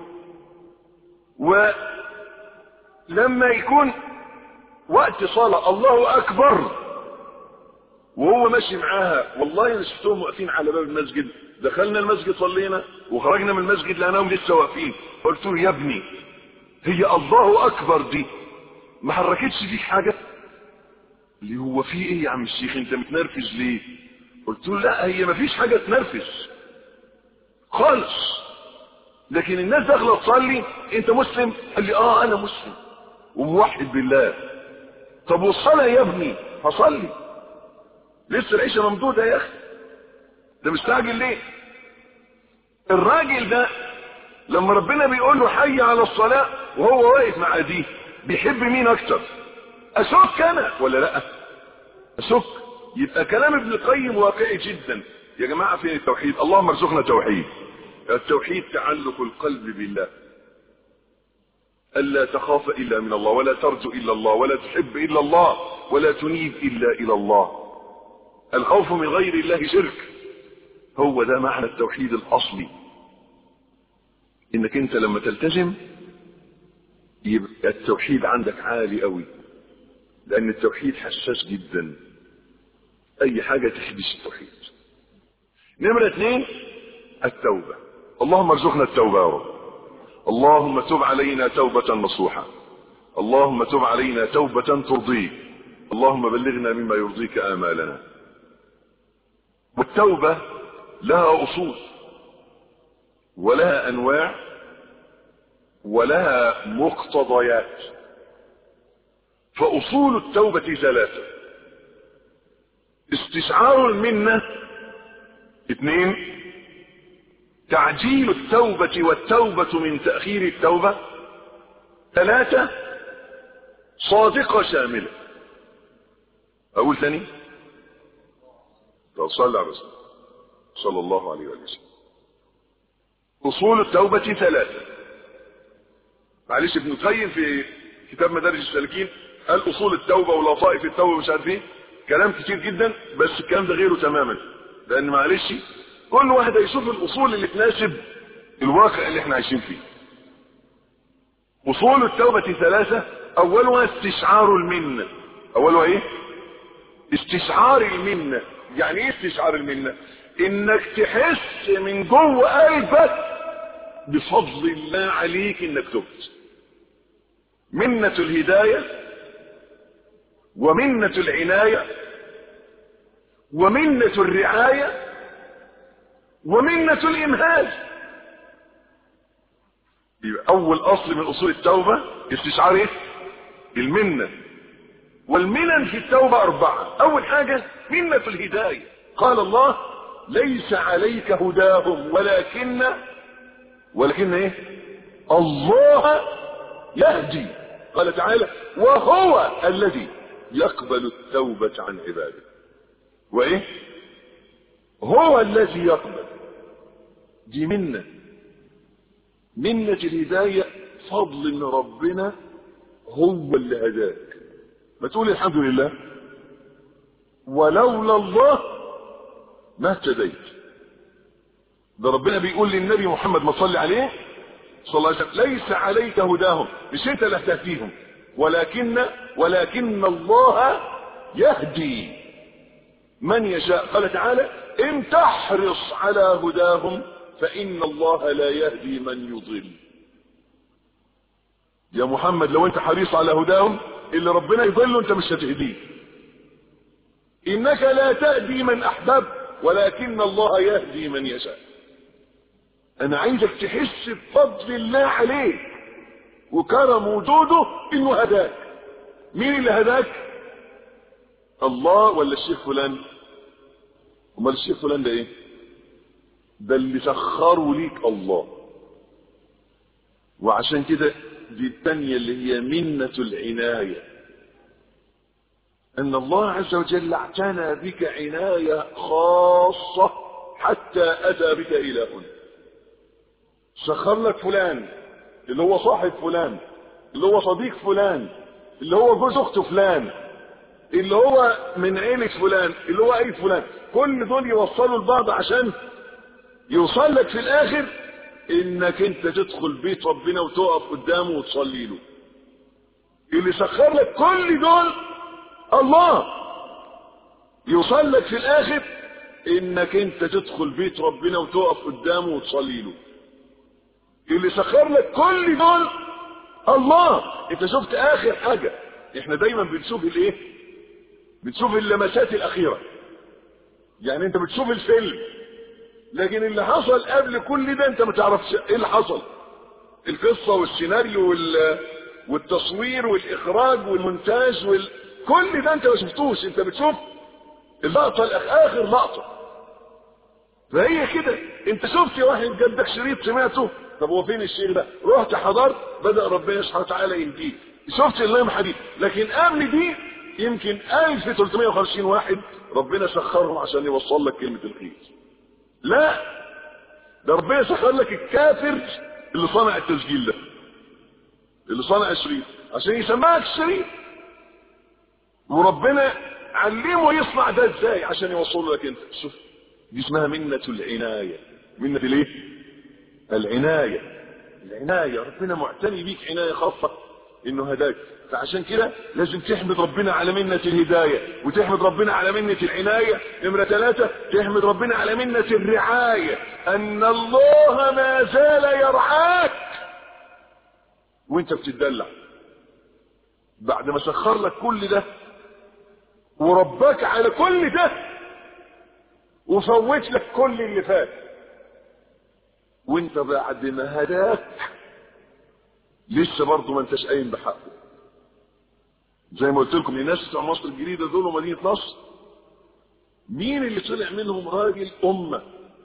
ولما يكون وقت صلاة الله اكبر وهو ماشي معاها والله انا شفتهم واقفين على باب المسجد دخلنا المسجد صلينا وخرجنا من المسجد لقيناهم لسه واقفين قلت له يا ابني هي الله اكبر دي ما حركتش فيك حاجه اللي هو في ايه يا عم الشيخ انت متنرفز ليه قلت له لا هي ما فيش حاجه تنرفز خالص لكن الناس داخله تصلي انت مسلم قال لي اه انا مسلم وموحد بالله طب والصلاه يا ابني هصلي لسه العيشه ممدوده يا اخي ده مستعجل ليه الراجل ده لما ربنا بيقول له حي على الصلاة وهو واقف مع دي بيحب مين اكتر اشك انا ولا لا اشك يبقى كلام ابن القيم واقعي جدا يا جماعة فين التوحيد اللهم ارزقنا توحيد التوحيد تعلق القلب بالله ألا تخاف إلا من الله ولا ترجو إلا الله ولا تحب إلا الله ولا تنيب إلا إلى الله الخوف من غير الله شرك هو ده معنى التوحيد الأصلي إنك أنت لما تلتزم يبقى التوحيد عندك عالي قوي لأن التوحيد حساس جدا أي حاجة تحدث التوحيد نمرة اثنين التوبة اللهم ارزقنا التوبة يا رب اللهم تب علينا توبة نصوحة اللهم تب علينا توبة ترضيك اللهم بلغنا مما يرضيك آمالنا والتوبة لها أصول ولها أنواع ولها مقتضيات فأصول التوبة ثلاثة استشعار المنة اثنين تعجيل التوبة والتوبة من تأخير التوبة ثلاثة صادقة شاملة أقول ثاني طب صلى على رسول صلى الله عليه وسلم أصول التوبة ثلاثة معلش ابن القيم في كتاب مدارج السالكين قال أصول التوبة ولطائف التوبة مش عارف ايه كلام كتير جدا بس الكلام ده غيره تماما لأن معلش كل واحد هيشوف الأصول اللي تناسب الواقع اللي احنا عايشين فيه أصول التوبة ثلاثة أولها استشعار المنة أولها ايه استشعار المنة يعني ايه استشعار المنة انك تحس من جوه قلبك بفضل الله عليك انك تبت منة الهداية ومنة العناية ومنة الرعاية ومنة الإمهال يبقى أول أصل من أصول التوبة استشعار إيه؟ المنة والمنن في التوبة أربعة أول حاجة منة الهداية قال الله ليس عليك هداهم ولكن ولكن ايه الله يهدي قال تعالى وهو الذي يقبل التوبة عن عباده وايه هو الذي يقبل دي منة منة الهداية فضل من ربنا هو اللي هداك ما تقول الحمد لله ولولا الله ما اهتديت ده ربنا بيقول للنبي محمد ما صلي عليه صلى الله عليه وسلم ليس عليك هداهم مش انت اللي هتهديهم ولكن ولكن الله يهدي من يشاء قال تعالى ان تحرص على هداهم فان الله لا يهدي من يضل يا محمد لو انت حريص على هداهم اللي ربنا يضله انت مش هتهديه انك لا تهدي من احببت ولكن الله يهدي من يشاء انا عايزك تحس بفضل الله عليك وكرم وجوده انه هداك مين اللي هداك الله ولا الشيخ فلان امال الشيخ فلان ده ايه ده اللي سخره ليك الله وعشان كده دي الثانية اللي هي منة العناية ان الله عز وجل اعتنى بك عناية خاصة حتى اتى بك الى هنا سخر لك فلان اللي هو صاحب فلان اللي هو صديق فلان اللي هو جوز اخت فلان اللي هو من عيلة فلان اللي هو اي فلان كل دول يوصلوا لبعض عشان يوصل لك في الاخر انك انت تدخل بيت ربنا وتقف قدامه وتصلي له اللي سخر لك كل دول الله يوصل لك في الاخر انك انت تدخل بيت ربنا وتقف قدامه وتصلي له اللي سخر لك كل دول الله انت شفت اخر حاجة احنا دايما بنشوف الايه بنشوف اللمسات الاخيرة يعني انت بتشوف الفيلم لكن اللي حصل قبل كل ده انت ما تعرفش ايه اللي حصل القصة والسيناريو وال... والتصوير والاخراج والمونتاج وال... كل ده انت ما شفتوش انت بتشوف اللقطة الأخ... اخر لقطة فهي كده انت شفت واحد جدك شريط سمعته طب هو فين الشيء ده رحت حضرت بدأ ربنا سبحانه وتعالى يهديك شفت اللمحة دي لكن قبل دي يمكن 1350 واحد ربنا سخرهم عشان يوصل لك كلمة الخير لا ده ربنا سخر لك الكافر اللي صنع التسجيل ده اللي صنع الشريط عشان يسمعك الشريط وربنا علمه يصنع ده ازاي عشان يوصل لك انت شوف دي اسمها منة العناية منة الايه العناية العناية ربنا معتني بيك عناية خاصة انه هداك فعشان كده لازم تحمد ربنا على منة الهداية وتحمد ربنا على منة العناية نمرة ثلاثة تحمد ربنا على منة الرعاية ان الله ما زال يرعاك وانت بتدلع بعد ما سخر لك كل ده ورباك على كل ده وفوت لك كل اللي فات وانت بعد ما هداك لسه برضه ما انتش قايم بحقه زي ما قلت لكم الناس بتوع مصر الجديده دول ومدينه نصر مين اللي طلع منهم راجل امه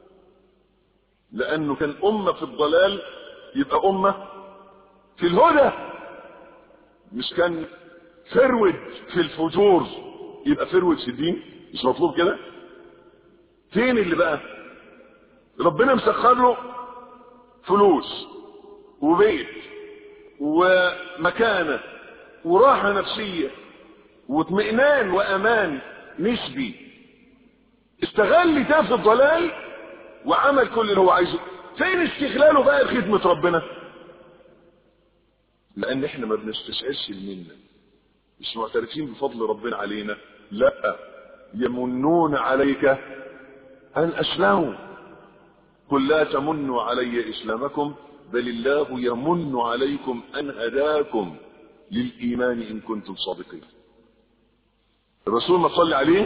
لانه كان امه في الضلال يبقى امه في الهدى مش كان فرود في الفجور يبقى فرود في الدين مش مطلوب كده فين اللي بقى ربنا مسخر له فلوس وبيت ومكانة وراحة نفسية واطمئنان وأمان نسبي استغل ده في الضلال وعمل كل اللي هو عايزه فين استغلاله بقى لخدمة ربنا لأن احنا ما بنستشعرش المنة مش معترفين بفضل ربنا علينا لا يمنون عليك أن أسلموا قل لا تمنوا علي إسلامكم بل الله يمن عليكم أن هداكم للإيمان إن كنتم صادقين الرسول ما صلي عليه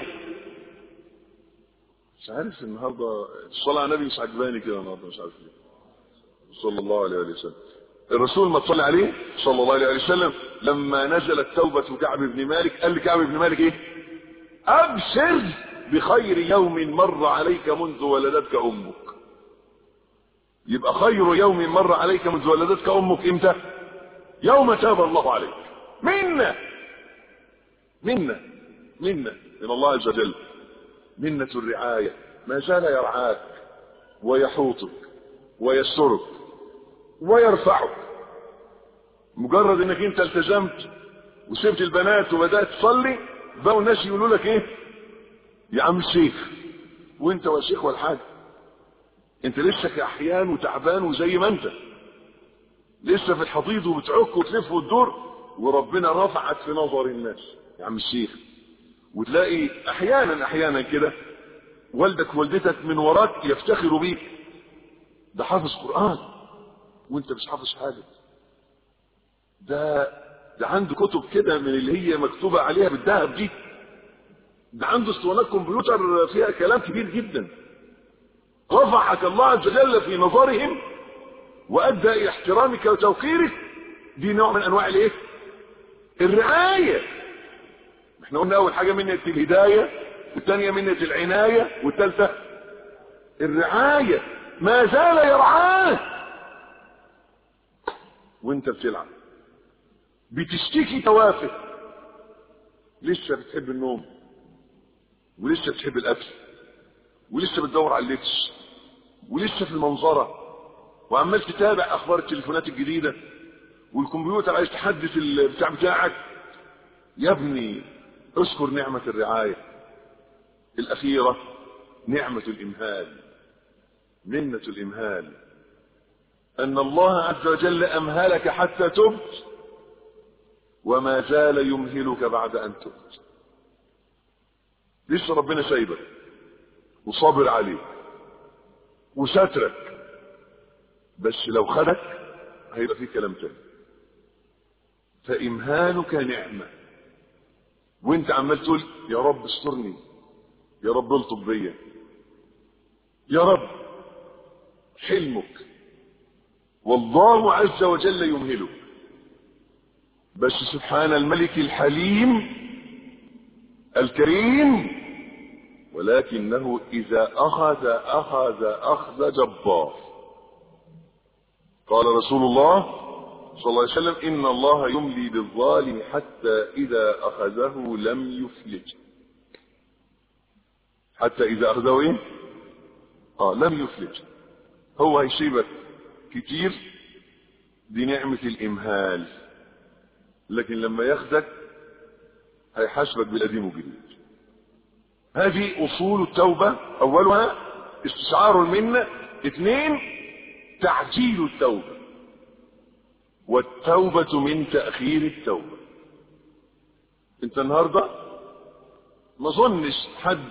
مش عارف النهاردة الصلاة على النبي مش عجباني كده النهاردة مش عارف ليه صلى الله عليه وسلم الرسول ما صلي عليه صلى الله عليه وسلم لما نزلت توبة كعب بن مالك قال لكعب بن مالك ايه ابشر بخير يوم مر عليك منذ ولدتك امك يبقى خير يوم مر عليك منذ ولدتك امك امتى يوم تاب الله عليك منا منا منا من الله عز وجل منة الرعاية ما زال يرعاك ويحوطك ويسترك ويرفعك مجرد انك انت التزمت وسبت البنات وبدأت تصلي بقوا الناس يقولوا لك ايه يا عم الشيخ وانت ولا شيخ ولا حاجه انت لسه كاحيان وتعبان وزي ما انت لسه في الحضيض وبتعك وتلف وتدور وربنا رفعك في نظر الناس يا عم الشيخ وتلاقي احيانا احيانا كده والدك ووالدتك من وراك يفتخروا بيك ده حافظ قرآن وانت مش حافظ حاجة ده ده عنده كتب كده من اللي هي مكتوبة عليها بالذهب دي ده عنده اسطوانات كمبيوتر فيها كلام كبير جدا رفعك الله عز وجل في نظرهم وادى الى احترامك وتوقيرك دي نوع من انواع الايه الرعايه احنا قلنا اول حاجه منه الهدايه والثانيه منه العنايه والثالثه الرعايه ما زال يرعاه وانت بتلعب بتشتكي توافه لسه بتحب النوم ولسه بتحب الاكل ولسه بتدور على اللبس ولسه في المنظره وعمال تتابع اخبار التليفونات الجديده والكمبيوتر عايز تحدث البتاع بتاعك يا ابني اذكر نعمه الرعايه الاخيره نعمه الامهال منه الامهال ان الله عز وجل امهلك حتى تبت وما زال يمهلك بعد ان تبت لسه ربنا سايبك وصابر عليك وسترك بس لو خدك هيبقى في كلام تاني فامهالك نعمه وانت عمال تقول يا رب استرني يا رب الطب بيا يا رب حلمك والله عز وجل يمهلك بس سبحان الملك الحليم الكريم ولكنه إذا أخذ أخذ أخذ جبار قال رسول الله صلى الله عليه وسلم إن الله يملي بالظالم حتى إذا أخذه لم يفلت حتى إذا أخذه إيه؟ آه لم يفلت هو هيسيبك كتير دي نعمة الإمهال لكن لما ياخدك هيحاسبك بالقديم والجديد هذه اصول التوبة اولها استشعار المنة اثنين تعجيل التوبة والتوبة من تأخير التوبة انت النهاردة ما ظنش حد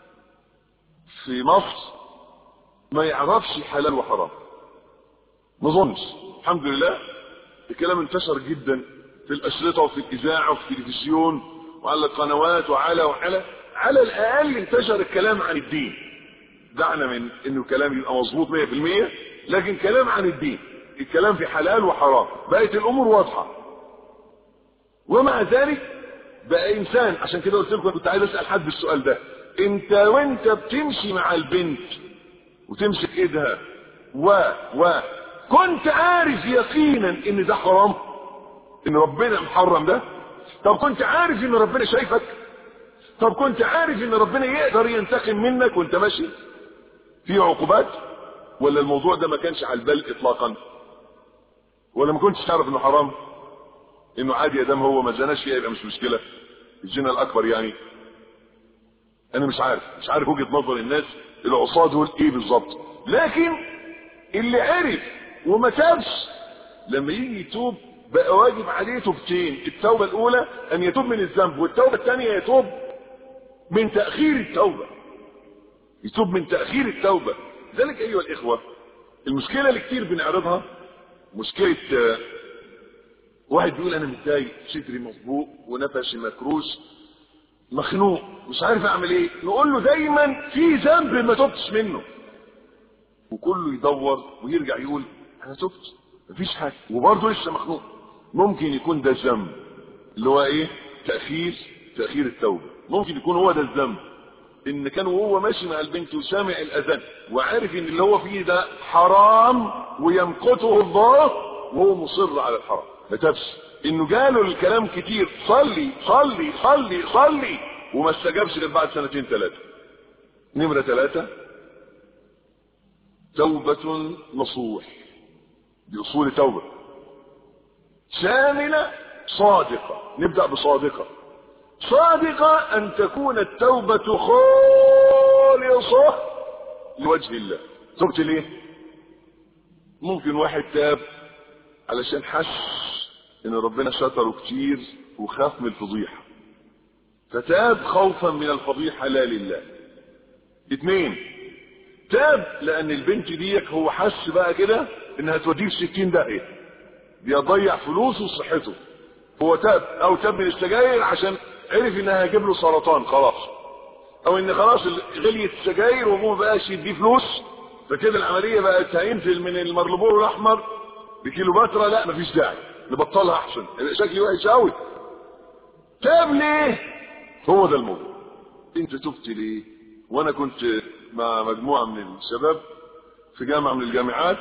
في مصر ما يعرفش حلال وحرام ما ظنش الحمد لله الكلام انتشر جدا في الاشرطة وفي الاذاعة وفي التلفزيون وعلى القنوات وعلى وعلى على الاقل انتشر الكلام عن الدين دعنا من انه كلام يبقى مظبوط 100% لكن كلام عن الدين الكلام في حلال وحرام بقت الامور واضحه ومع ذلك بقى انسان عشان كده قلت لكم كنت عايز اسال حد السؤال ده انت وانت بتمشي مع البنت وتمسك ايدها و و كنت عارف يقينا ان ده حرام ان ربنا محرم ده طب كنت عارف ان ربنا شايفك طب كنت عارف ان ربنا يقدر ينتقم منك وانت ماشي في عقوبات ولا الموضوع ده ما كانش على البال اطلاقا ولا ما كنتش تعرف انه حرام انه عادي يا دام هو ما زناش فيها يبقى مش مشكله الزنا الاكبر يعني انا مش عارف مش عارف وجهه نظر الناس العصاه دول ايه بالظبط لكن اللي عرف وما تابش لما يجي يتوب بقى واجب عليه توبتين التوبه الاولى ان يتوب من الذنب والتوبه الثانيه يتوب من تاخير التوبه يتوب من تاخير التوبه ذلك ايها الاخوه المشكله اللي كتير بنعرضها مشكله واحد بيقول انا متضايق صدري مسبوق ونفسي مكروس مخنوق مش عارف اعمل ايه نقول له دايما في ذنب ما تبتش منه وكله يدور ويرجع يقول انا تبت مفيش حاجه وبرضه لسه مخنوق ممكن يكون ده الذنب اللي هو ايه تاخير تاخير التوبه ممكن يكون هو ده الذنب ان كان وهو ماشي مع البنت وسامع الاذان وعارف ان اللي هو فيه ده حرام ويمقته الله وهو مصر على الحرام ما تابش انه جاله الكلام كتير صلي صلي صلي صلي وما استجابش غير بعد سنتين ثلاثه نمره ثلاثه توبه نصوح دي اصول توبه شامله صادقه نبدا بصادقه صادقه ان تكون التوبه خالصه خالصة لوجه الله تبت ليه ممكن واحد تاب علشان حس ان ربنا ستره كتير وخاف من الفضيحة فتاب خوفا من الفضيحة لا لله اتنين تاب لان البنت ديك هو حس بقى كده انها توديه في ستين داهية بيضيع فلوسه وصحته هو تاب او تاب من السجاير عشان عرف انها هيجيب له سرطان خلاص او ان خلاص غليت السجاير وابوه بقاش يديه فلوس فكده العمليه بقت هينزل من المرلبور الاحمر بكيلو باترا لا مفيش داعي نبطلها احسن شكلي وحش قوي تاب ليه هو ده الموضوع انت تبت ليه وانا كنت مع مجموعه من الشباب في جامعه من الجامعات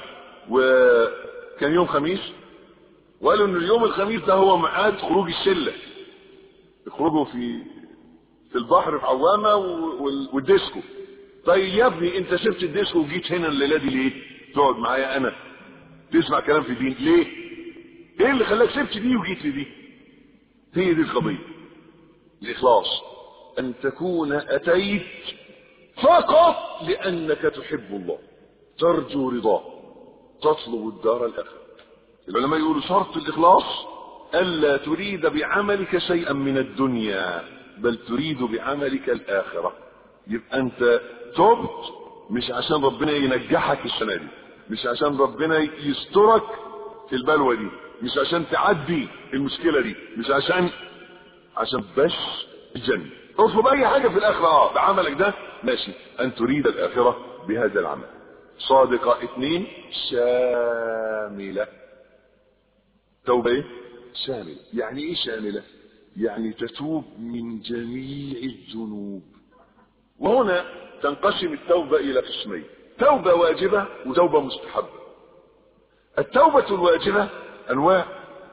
وكان يوم خميس وقالوا ان اليوم الخميس ده هو ميعاد خروج الشله يخرجوا في في البحر في عوامه والديسكو طيب يا ابني انت سبت الديسكو وجيت هنا الليله دي ليه؟ تقعد معايا انا تسمع كلام في الدين ليه؟ ايه اللي خلاك سبت دي وجيت لدي؟ هي دي القضيه الاخلاص ان تكون اتيت فقط لانك تحب الله ترجو رضاه تطلب الدار الاخره العلماء يقولوا شرط الاخلاص الا تريد بعملك شيئا من الدنيا بل تريد بعملك الاخره يبقى انت تبت مش عشان ربنا ينجحك السنه دي مش عشان ربنا يسترك في البلوه دي مش عشان تعدي المشكله دي مش عشان عشان بس الجنه اطلب اي حاجه في الاخره اه بعملك ده ماشي ان تريد الاخره بهذا العمل صادقه اثنين شامله توبه ايه شامله يعني ايه شامله يعني تتوب من جميع الذنوب وهنا تنقسم التوبة إلى قسمين توبة واجبة وتوبة مستحبة التوبة الواجبة أنواع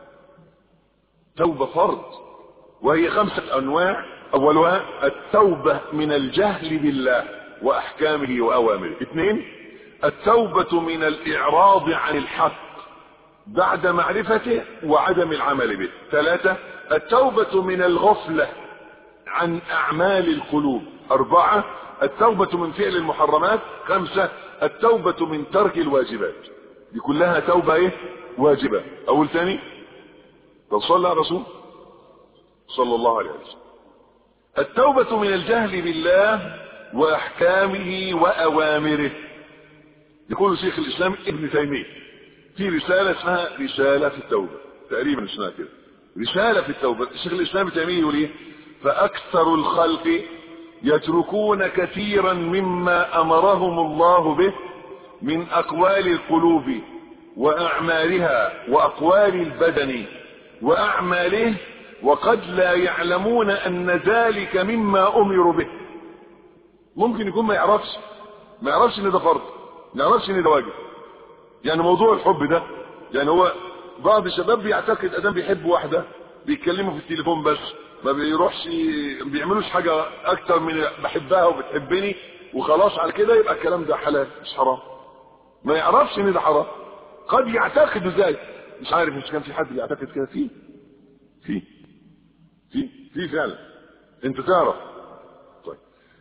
توبة فرض وهي خمسة أنواع أولها التوبة من الجهل بالله وأحكامه وأوامره اثنين التوبة من الإعراض عن الحق بعد معرفته وعدم العمل به ثلاثة التوبة من الغفلة عن أعمال القلوب أربعة التوبة من فعل المحرمات خمسة التوبة من ترك الواجبات دي كلها توبة ايه واجبة اقول تاني لو صلى على الرسول صلى الله عليه وسلم التوبة من الجهل بالله واحكامه واوامره يقول شيخ الاسلام ابن تيمية في رسالة اسمها رسالة في التوبة تقريبا اسمها كده رسالة في التوبة شيخ الاسلام ابن تيمية يقول ايه فاكثر الخلق يتركون كثيرا مما امرهم الله به من اقوال القلوب واعمالها واقوال البدن واعماله وقد لا يعلمون ان ذلك مما امروا به ممكن يكون ما يعرفش ما يعرفش ان ده فرض ما يعرفش ان ده واجب يعني موضوع الحب ده يعني هو بعض الشباب بيعتقد ادام بيحب واحده بيتكلموا في التليفون بس ما بيروحش ما بيعملوش حاجه اكتر من بحبها وبتحبني وخلاص على كده يبقى الكلام ده حلال مش حرام ما يعرفش ان ده حرام قد يعتقد ذلك مش عارف مش كان في حد بيعتقد كده فيه في في في فعلا انت تعرف طيب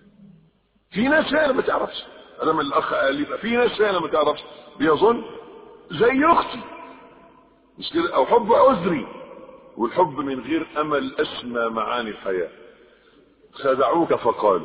في ناس فعلا ما تعرفش ادام الاخ قال لي في ناس فعلا ما تعرفش بيظن زي اختي مش كده او حب عذري والحب من غير امل اسمى معاني الحياه خدعوك فقالوا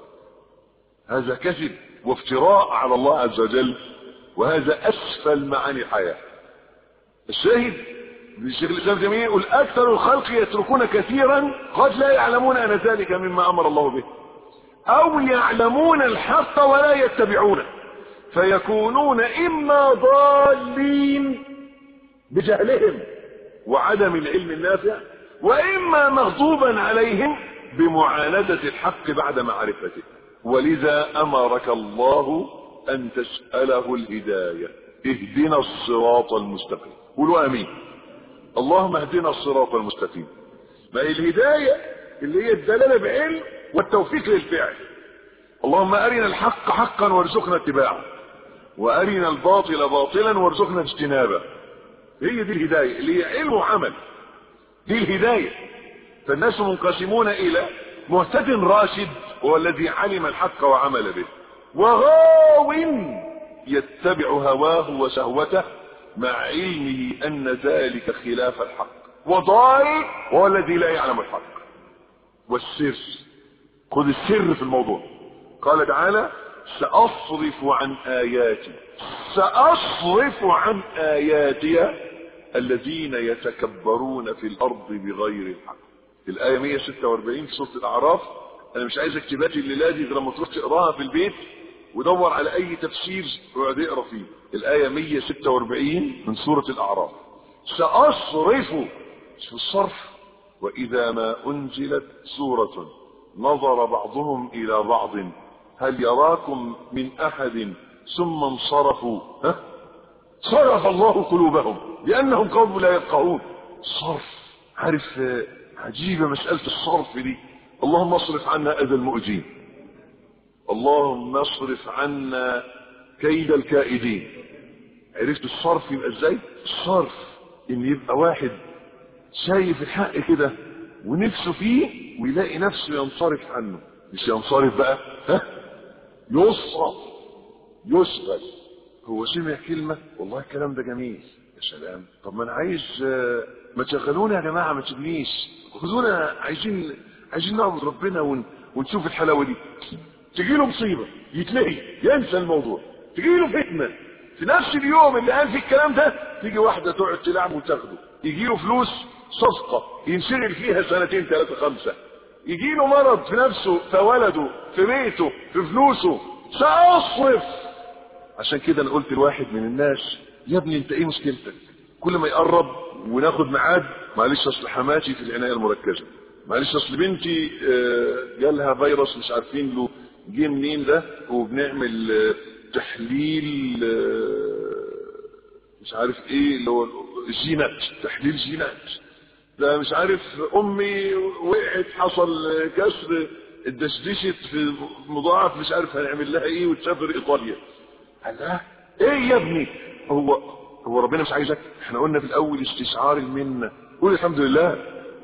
هذا كذب وافتراء على الله عز وجل وهذا اسفل معاني الحياه الشاهد الشيخ الاسلام تيميه يقول اكثر الخلق يتركون كثيرا قد لا يعلمون ان ذلك مما امر الله به او يعلمون الحق ولا يتبعونه فيكونون اما ضالين بجهلهم وعدم العلم النافع واما مغضوبا عليهم بمعاندة الحق بعد معرفته ولذا امرك الله ان تسأله الهداية اهدنا الصراط المستقيم قولوا امين اللهم اهدنا الصراط المستقيم ما هي الهداية اللي هي الدلالة بعلم والتوفيق للفعل اللهم ارنا الحق حقا وارزقنا اتباعه وارنا الباطل باطلا وارزقنا اجتنابه هي دي الهداية اللي هي علم وعمل دي الهداية فالناس منقسمون الى مهتد راشد هو الذي علم الحق وعمل به وغاو يتبع هواه وشهوته مع علمه أن ذلك خلاف الحق وضال هو الذي لا يعلم الحق والسر خذ السر في الموضوع قال تعالى سأصرف عن آياتي سأصرف عن آياتي الذين يتكبرون في الأرض بغير الحق الآية 146 في سورة الأعراف أنا مش عايزك تباتي الليلة دي غير لما تروح تقراها في البيت ودور على أي تفسير واقعد اقرا فيه الآية 146 من سورة الأعراف سأصرف في الصرف وإذا ما أنزلت سورة نظر بعضهم إلى بعض هل يراكم من أحد ثم انصرفوا ها؟ صرف الله قلوبهم لأنهم قوم لا يفقهون صرف عارف عجيبة مسألة الصرف دي اللهم اصرف عنا أذى المؤذين اللهم اصرف عنا كيد الكائدين عرفت الصرف يبقى ازاي الصرف ان يبقى واحد شايف الحق كده ونفسه فيه ويلاقي نفسه ينصرف عنه مش ينصرف بقى ها يصرف يشغل هو سمع كلمة والله الكلام ده جميل يا سلام طب ما انا عايز ما تشغلونا يا جماعة ما تسيبنيش خذونا عايزين عايزين نعبد ربنا ون... ونشوف الحلاوة دي تجي له مصيبة يتلهي ينسى الموضوع تجي له فتنة في نفس اليوم اللي قال فيه الكلام ده تيجي واحدة تقعد تلعب وتاخده يجي له فلوس صفقة ينشغل فيها سنتين ثلاثة خمسة يجي له مرض في نفسه في ولده في بيته في فلوسه سأصرف عشان كده انا قلت لواحد من الناس يا ابني انت ايه مشكلتك كل ما يقرب وناخد ميعاد معلش اصل حماتي في العنايه المركزه معلش اصل بنتي جالها فيروس مش عارفين له جه منين ده وبنعمل تحليل مش عارف ايه اللي هو جينات تحليل جينات ده مش عارف امي وقعت حصل كسر اتدشدشت في مضاعف مش عارف هنعمل لها ايه وتسافر ايطاليا قال لها ايه يا ابني هو هو ربنا مش عايزك احنا قلنا في الاول استشعار المنه قول الحمد لله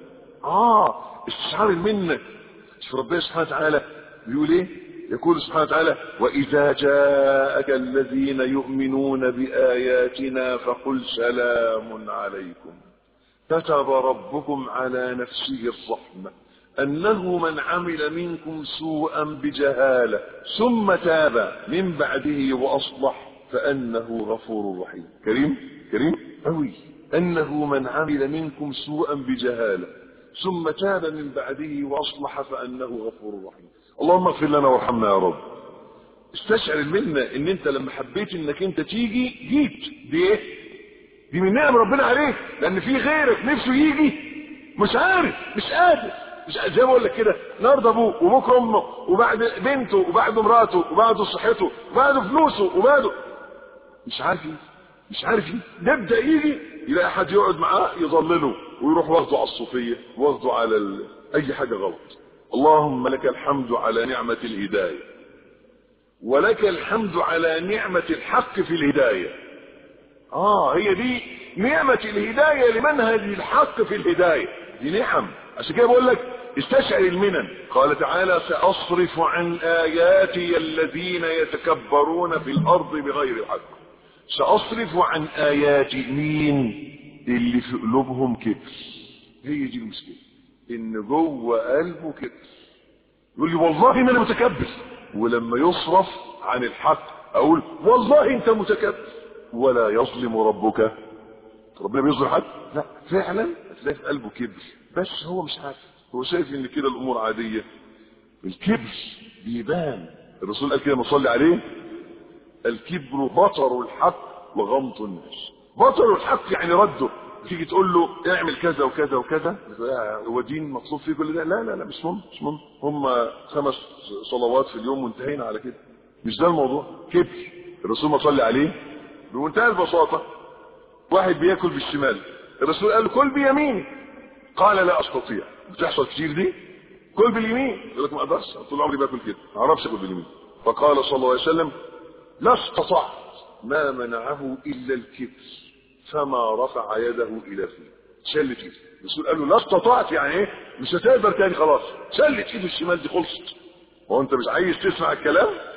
اه استشعار المنه شوف ربنا سبحانه وتعالى بيقول ايه يقول سبحانه وتعالى واذا جاءك الذين يؤمنون باياتنا فقل سلام عليكم كتب ربكم على نفسه الرحمه انه من عمل منكم سوءا بجهاله ثم تاب من بعده واصلح فانه غفور رحيم كريم كريم قوي انه من عمل منكم سوءا بجهاله ثم تاب من بعده واصلح فانه غفور رحيم اللهم اغفر لنا وارحمنا يا رب استشعر المنة ان انت لما حبيت انك انت تيجي جيت دي ايه دي من نعم ربنا عليك لان في غيرك نفسه يجي مش عارف مش قادر مش زي ما بقول لك كده النهارده ابوه وبكره امه وبعد بنته وبعد مراته وبعد صحته وبعد فلوسه وبعد مش عارف ايه مش عارف ايه نبدا يجي يلاقي حد يقعد معاه يضلله ويروح واخده على الصوفيه واخده على ال... اي حاجه غلط اللهم لك الحمد على نعمه الهدايه ولك الحمد على نعمه الحق في الهدايه اه هي دي نعمه الهدايه لمنهج الحق في الهدايه دي نعم عشان كده بقول لك استشعر المنن قال تعالى سأصرف عن آياتي الذين يتكبرون في الأرض بغير الحق سأصرف عن آياتي مين اللي في قلوبهم كبر هي دي المشكلة إن جوه قلبه كبر يقول لي والله إن أنا متكبر ولما يصرف عن الحق أقول والله أنت متكبر ولا يظلم ربك ربنا بيظلم حد لا فعلا هتلاقي في قلبه كبر بس هو مش عارف هو شايف ان كده الامور عاديه الكبر بيبان الرسول قال كده مصلي عليه الكبر بطر الحق وغمط الناس بطر الحق يعني رده تيجي تقول له اعمل كذا وكذا وكذا هو دين مطلوب فيه كل ده لا لا لا مش مهم مش مهم هم خمس صلوات في اليوم وانتهينا على كده مش ده الموضوع كبر الرسول ما صلي عليه بمنتهى البساطه واحد بياكل بالشمال الرسول قال له كل بيمينك قال لا استطيع بتحصل كتير دي كل باليمين يقول لك ما اقدرش طول عمري باكل كده ما اعرفش اكل باليمين فقال صلى الله عليه وسلم لا استطعت ما منعه الا الكبر فما رفع يده الى فيه شلت ايده الرسول قال له لا استطعت يعني ايه مش هتقدر تاني خلاص شلت ايده الشمال دي خلصت هو انت مش عايز تسمع الكلام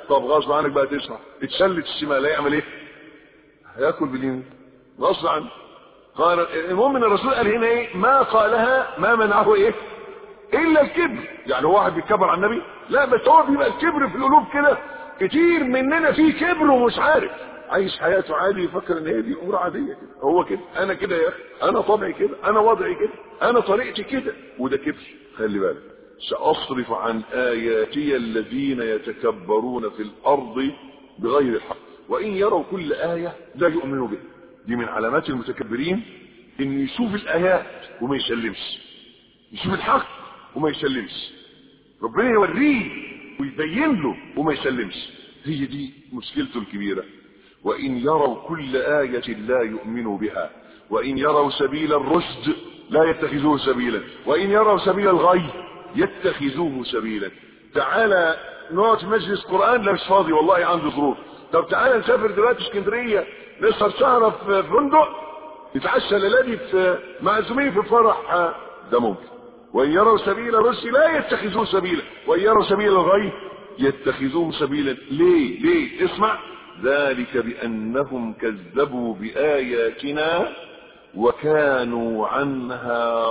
طب غصب عنك بقى تسمع اتشلت الشمال هيعمل ايه هياكل باليمين غصب عنه قال المهم ان الرسول قال هنا ايه ما قالها ما منعه ايه الا الكبر يعني هو واحد بيتكبر على النبي لا بس هو بيبقى الكبر في القلوب كده كتير مننا فيه كبر ومش عارف عايش حياته عادي يفكر ان هي دي امور عاديه كده هو كده انا كده يا اخي انا طبعي كده انا وضعي كده انا طريقتي كده وده كبر خلي بالك ساصرف عن اياتي الذين يتكبرون في الارض بغير الحق وان يروا كل ايه لا يؤمنوا بها دي من علامات المتكبرين ان يشوف الايات وما يسلمش يشوف الحق وما يسلمش ربنا يوريه ويبين له وما يسلمش هي دي مشكلته الكبيره وإن يروا كل آية لا يؤمنوا بها وإن يروا سبيل الرشد لا يتخذوه سبيلا وإن يروا سبيل الغي يتخذوه سبيلا تعالى نقعد في مجلس قرآن لا مش فاضي والله عندي ظروف طب تعالى نسافر دلوقتي اسكندرية نسهر سهرة في فندق نتعشى ليلة في معزومين في فرح ده ممكن وإن يروا سبيل الرشد لا يتخذوه سبيلا وإن يروا سبيل الغي يتخذوه سبيلا ليه ليه اسمع ذلك بأنهم كذبوا بآياتنا وكانوا عنها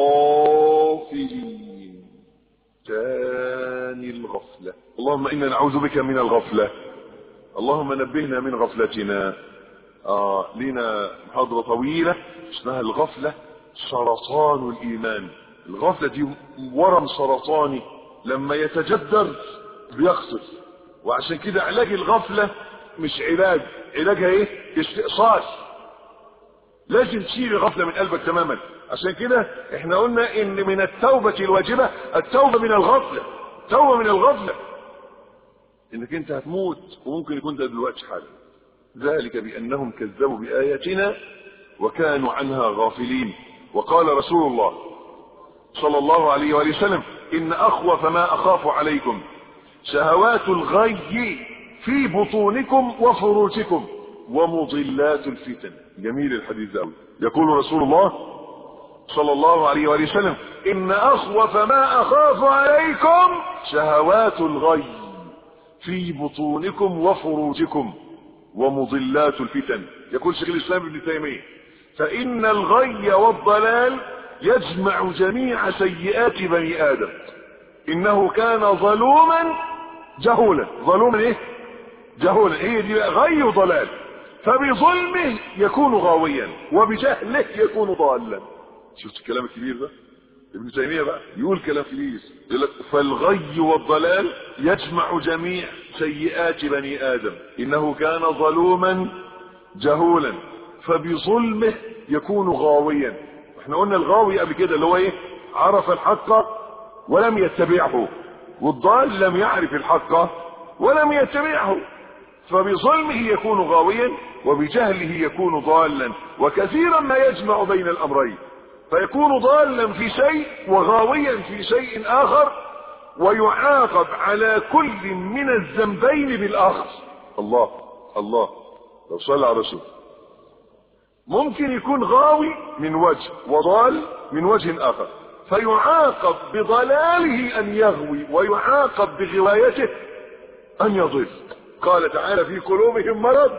غافلين تاني الغفلة اللهم إنا نعوذ بك من الغفلة اللهم نبهنا من غفلتنا آه لنا محاضرة طويلة اسمها الغفلة سرطان الإيمان الغفلة دي ورم سرطاني لما يتجدر بيقصف وعشان كده علاج الغفلة مش علاج علاجها ايه استئصال لازم تشيل الغفله من قلبك تماما عشان كده احنا قلنا ان من التوبه الواجبه التوبه من الغفله توبه من الغفله انك انت هتموت وممكن يكون ده دلوقتي حالا ذلك بانهم كذبوا باياتنا وكانوا عنها غافلين وقال رسول الله صلى الله عليه وآله وسلم إن أخوف ما أخاف عليكم شهوات الغي في بطونكم وفروجكم ومضلات الفتن جميل الحديث ده يقول رسول الله صلى الله عليه وآله وسلم إن أخوف ما أخاف عليكم شهوات الغي في بطونكم وفروجكم ومضلات الفتن يقول شيخ الإسلام ابن تيمية فإن الغي والضلال يجمع جميع سيئات بني آدم إنه كان ظلوما جهولا ظلوما إيه جهولا هي دي غي وضلال فبظلمه يكون غاويا وبجهله يكون ضالا شفت الكلام الكبير ده ابن تيمية بقى يقول كلام كبير يقول لك فالغي والضلال يجمع جميع سيئات بني آدم إنه كان ظلوما جهولا فبظلمه يكون غاويا احنا قلنا الغاوي قبل كده اللي هو ايه عرف الحق ولم يتبعه والضال لم يعرف الحق ولم يتبعه فبظلمه يكون غاويا وبجهله يكون ضالا وكثيرا ما يجمع بين الامرين فيكون ضالا في شيء وغاويا في شيء اخر ويعاقب على كل من الذنبين بالاخر الله الله لو صلى على رسول ممكن يكون غاوي من وجه وضال من وجه اخر فيعاقب بضلاله ان يغوي ويعاقب بغوايته ان يضل قال تعالى في قلوبهم مرض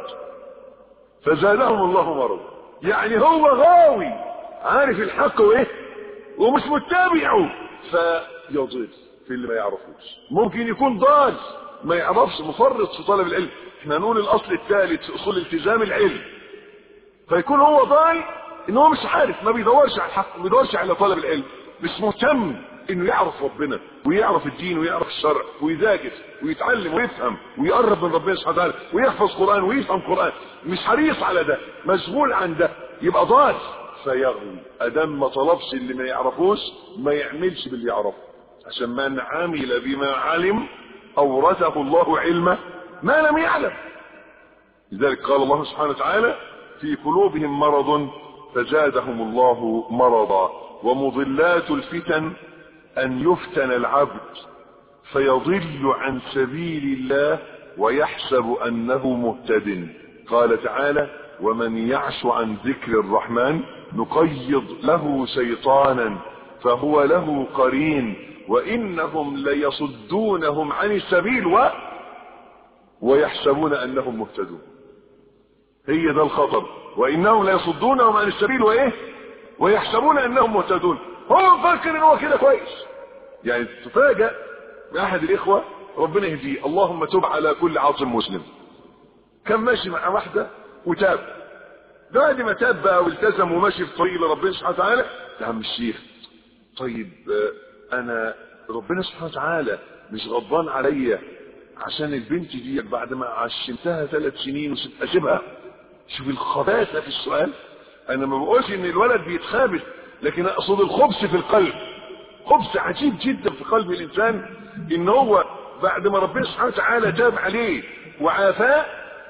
فزادهم الله مرض يعني هو غاوي عارف الحق وايه ومش متابعه فيضل في اللي ما يعرفوش ممكن يكون ضال ما يعرفش مفرط في طلب العلم احنا نقول الاصل الثالث في اصول التزام العلم فيكون هو ضال ان هو مش عارف ما بيدورش على الحق ما بيدورش على طلب العلم مش مهتم انه يعرف ربنا ويعرف الدين ويعرف الشرع ويذاكر ويتعلم ويفهم ويقرب من ربنا سبحانه وتعالى ويحفظ قران ويفهم قران مش حريص على ده مشغول عن ده يبقى ضال فيغوي ادام ما طلبش اللي ما يعرفوش ما يعملش باللي يعرفه عشان من عمل بما علم اورثه الله علمه ما لم يعلم لذلك قال الله سبحانه وتعالى في قلوبهم مرض فزادهم الله مرضا ومضلات الفتن ان يفتن العبد فيضل عن سبيل الله ويحسب انه مهتد قال تعالى ومن يعش عن ذكر الرحمن نقيض له شيطانا فهو له قرين وانهم ليصدونهم عن السبيل و ويحسبون انهم مهتدون هي ده الخطر وانهم لا يصدونهم عن السبيل وايه ويحسبون انهم مهتدون هو مفكر ان هو كده كويس يعني تفاجأ باحد الاخوه ربنا يهديه اللهم تب على كل عاصم مسلم كان ماشي مع واحده وتاب بعد ما تاب بقى والتزم وماشي في طريق لربنا سبحانه وتعالى يا عم الشيخ طيب آه، انا ربنا سبحانه وتعالى مش غضبان عليا عشان البنت دي بعد ما عشمتها ثلاث سنين وسبت اسيبها شوف الخباثه في السؤال انا ما بقولش ان الولد بيتخابث لكن اقصد الخبث في القلب خبث عجيب جدا في قلب الانسان ان هو بعد ما ربنا سبحانه وتعالى تاب عليه وعافاه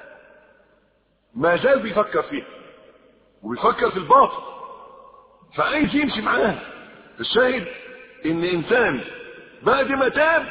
ما زال بيفكر فيه وبيفكر في الباطل فعايز يمشي معاه الشاهد ان انسان بعد ما تاب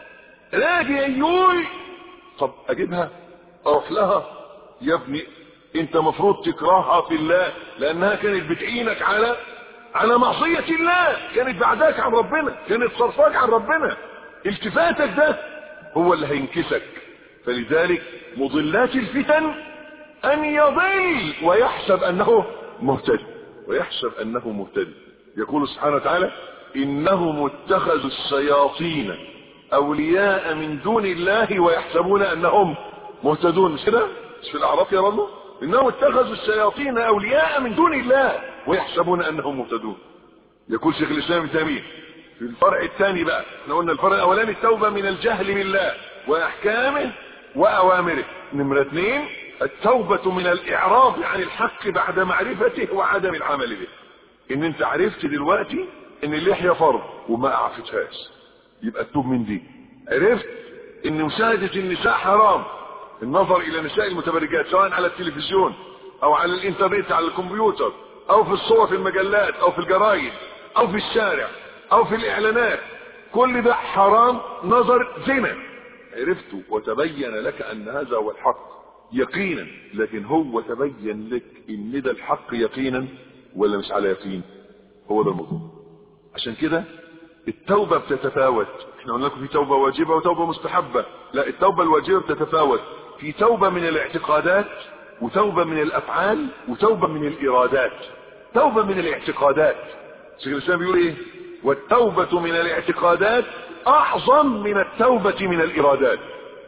راجع يقول طب اجيبها اروح لها يا ابني انت مفروض تكرهها في الله لانها كانت بتعينك على على معصية الله كانت بعداك عن ربنا كانت صرفاك عن ربنا التفاتك ده هو اللي هينكسك فلذلك مضلات الفتن ان يضل ويحسب انه مهتدي ويحسب انه مهتدي يقول سبحانه وتعالى انهم اتخذوا الشياطين اولياء من دون الله ويحسبون انهم مهتدون مش كده مش في الاعراف يا رب انهم اتخذوا الشياطين اولياء من دون الله ويحسبون انهم مهتدون يقول شيخ الاسلام ابن تيميه في الفرع الثاني بقى احنا قلنا الفرع الاولاني التوبه من الجهل بالله واحكامه واوامره نمره اثنين التوبه من الاعراض عن الحق بعد معرفته وعدم العمل به ان انت عرفت دلوقتي ان اللحيه فرض وما اعفتهاش يبقى تتوب من دي عرفت ان مشاهده النساء حرام النظر الى نساء المتبرجات سواء على التلفزيون او على الانترنت على الكمبيوتر او في الصور في المجلات او في الجرايد او في الشارع او في الاعلانات كل ده حرام نظر زنا عرفته وتبين لك ان هذا هو الحق يقينا لكن هو تبين لك ان ده الحق يقينا ولا مش على يقين هو ده الموضوع عشان كده التوبة بتتفاوت احنا قلنا لكم في توبة واجبة وتوبة مستحبة لا التوبة الواجبة بتتفاوت في توبة من الاعتقادات وتوبة من الافعال وتوبة من الارادات توبة من الاعتقادات شيخ الاسلام بيقول ايه والتوبة من الاعتقادات اعظم من التوبة من الارادات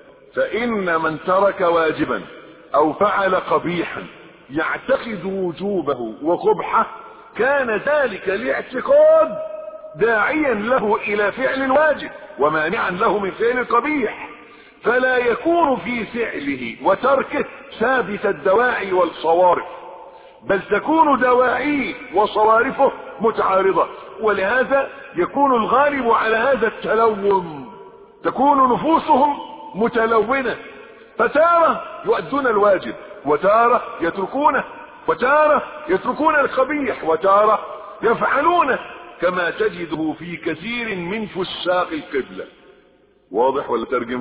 فان من ترك واجبا او فعل قبيحا يعتقد وجوبه وقبحه كان ذلك الاعتقاد داعيا له الى فعل الواجب ومانعا له من فعل القبيح فلا يكون في فعله وتركه ثابت الدواعي والصوارف بل تكون دواعيه وصوارفه متعارضة ولهذا يكون الغالب على هذا التلوم تكون نفوسهم متلونة فتارة يؤدون الواجب وتارة يتركونه وتارة يتركون القبيح وتارة يفعلونه كما تجده في كثير من فساق القبلة واضح ولا ترجم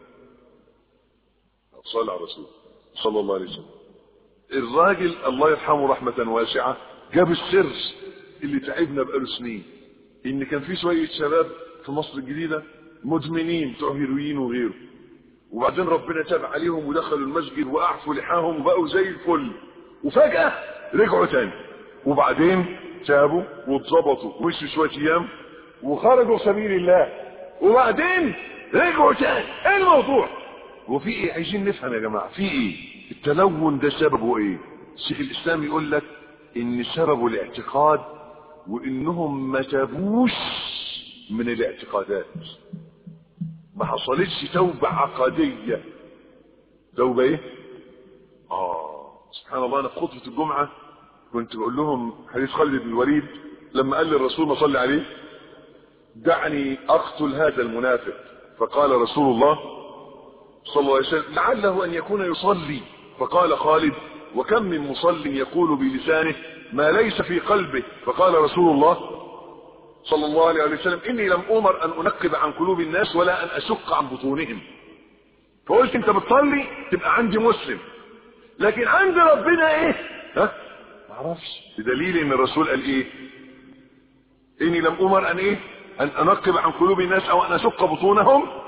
صلى على الرسول صلى الله عليه وسلم الراجل الله يرحمه رحمة واسعة جاب السر اللي تعبنا بقاله سنين ان كان في شوية شباب في مصر الجديدة مدمنين بتوع هيروين وغيره وبعدين ربنا تاب عليهم ودخلوا المسجد واعفوا لحاهم وبقوا زي الفل وفجأة رجعوا تاني وبعدين تابوا واتظبطوا ومشوا شوية ايام وخرجوا سبيل الله وبعدين رجعوا تاني ايه الموضوع وفي ايه عايزين نفهم يا جماعة في ايه التلون ده سببه ايه الشيخ الاسلام يقول لك ان سببه الاعتقاد وانهم ما تابوش من الاعتقادات ما حصلتش توبة عقدية توبة ايه اه سبحان الله انا في خطبة الجمعة كنت بقول لهم حديث خالد بن الوليد لما قال للرسول ما صلي عليه دعني اقتل هذا المنافق فقال رسول الله صلى الله عليه وسلم لعله ان يكون يصلي فقال خالد وكم من مصل يقول بلسانه ما ليس في قلبه فقال رسول الله صلى الله عليه وسلم اني لم امر ان انقب عن قلوب الناس ولا ان اشق عن بطونهم فقلت انت بتصلي تبقى عندي مسلم لكن عند ربنا ايه ها معرفش بدليل ان الرسول قال ايه اني لم امر ان ايه ان انقب عن قلوب الناس او ان اشق بطونهم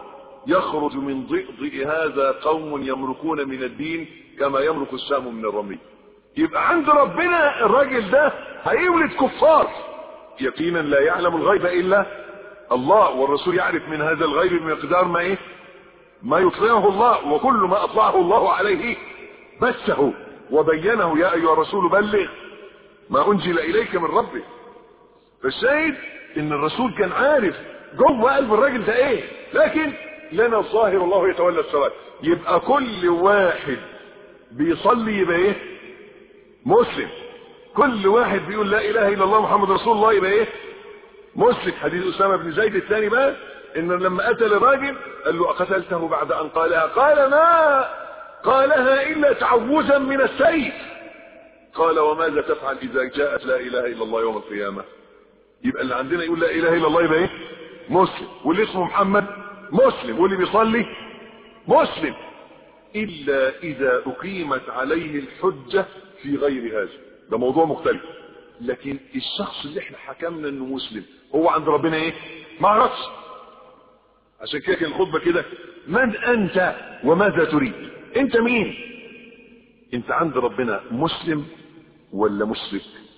يخرج من ضئضئ هذا قوم يمركون من الدين كما يمرك السهم من الرمي يبقى عند ربنا الراجل ده هيولد كفار يقينا لا يعلم الغيب الا الله والرسول يعرف من هذا الغيب بمقدار ما ايه ما يطلعه الله وكل ما اطلعه الله عليه بثه وبينه يا ايها الرسول بلغ ما انزل اليك من ربك فالشاهد ان الرسول كان عارف جوه قلب الراجل ده ايه لكن لنا الظاهر الله يتولى السرائر يبقى كل واحد بيصلي يبقى ايه مسلم كل واحد بيقول لا اله الا الله محمد رسول الله يبقى ايه مسلم حديث اسامه بن زيد الثاني بقى ان لما قتل الراجل قال له اقتلته بعد ان قالها قال ما قالها الا تعوذا من السيف قال وماذا تفعل اذا جاءت لا اله الا الله يوم القيامه يبقى اللي عندنا يقول لا اله الا الله يبقى ايه مسلم واللي اسمه محمد مسلم واللي بيصلي مسلم الا اذا اقيمت عليه الحجه في غير هذا ده موضوع مختلف لكن الشخص اللي احنا حكمنا انه مسلم هو عند ربنا ايه ما عرفش عشان كده كان الخطبه كده من انت وماذا تريد انت مين انت عند ربنا مسلم ولا مشرك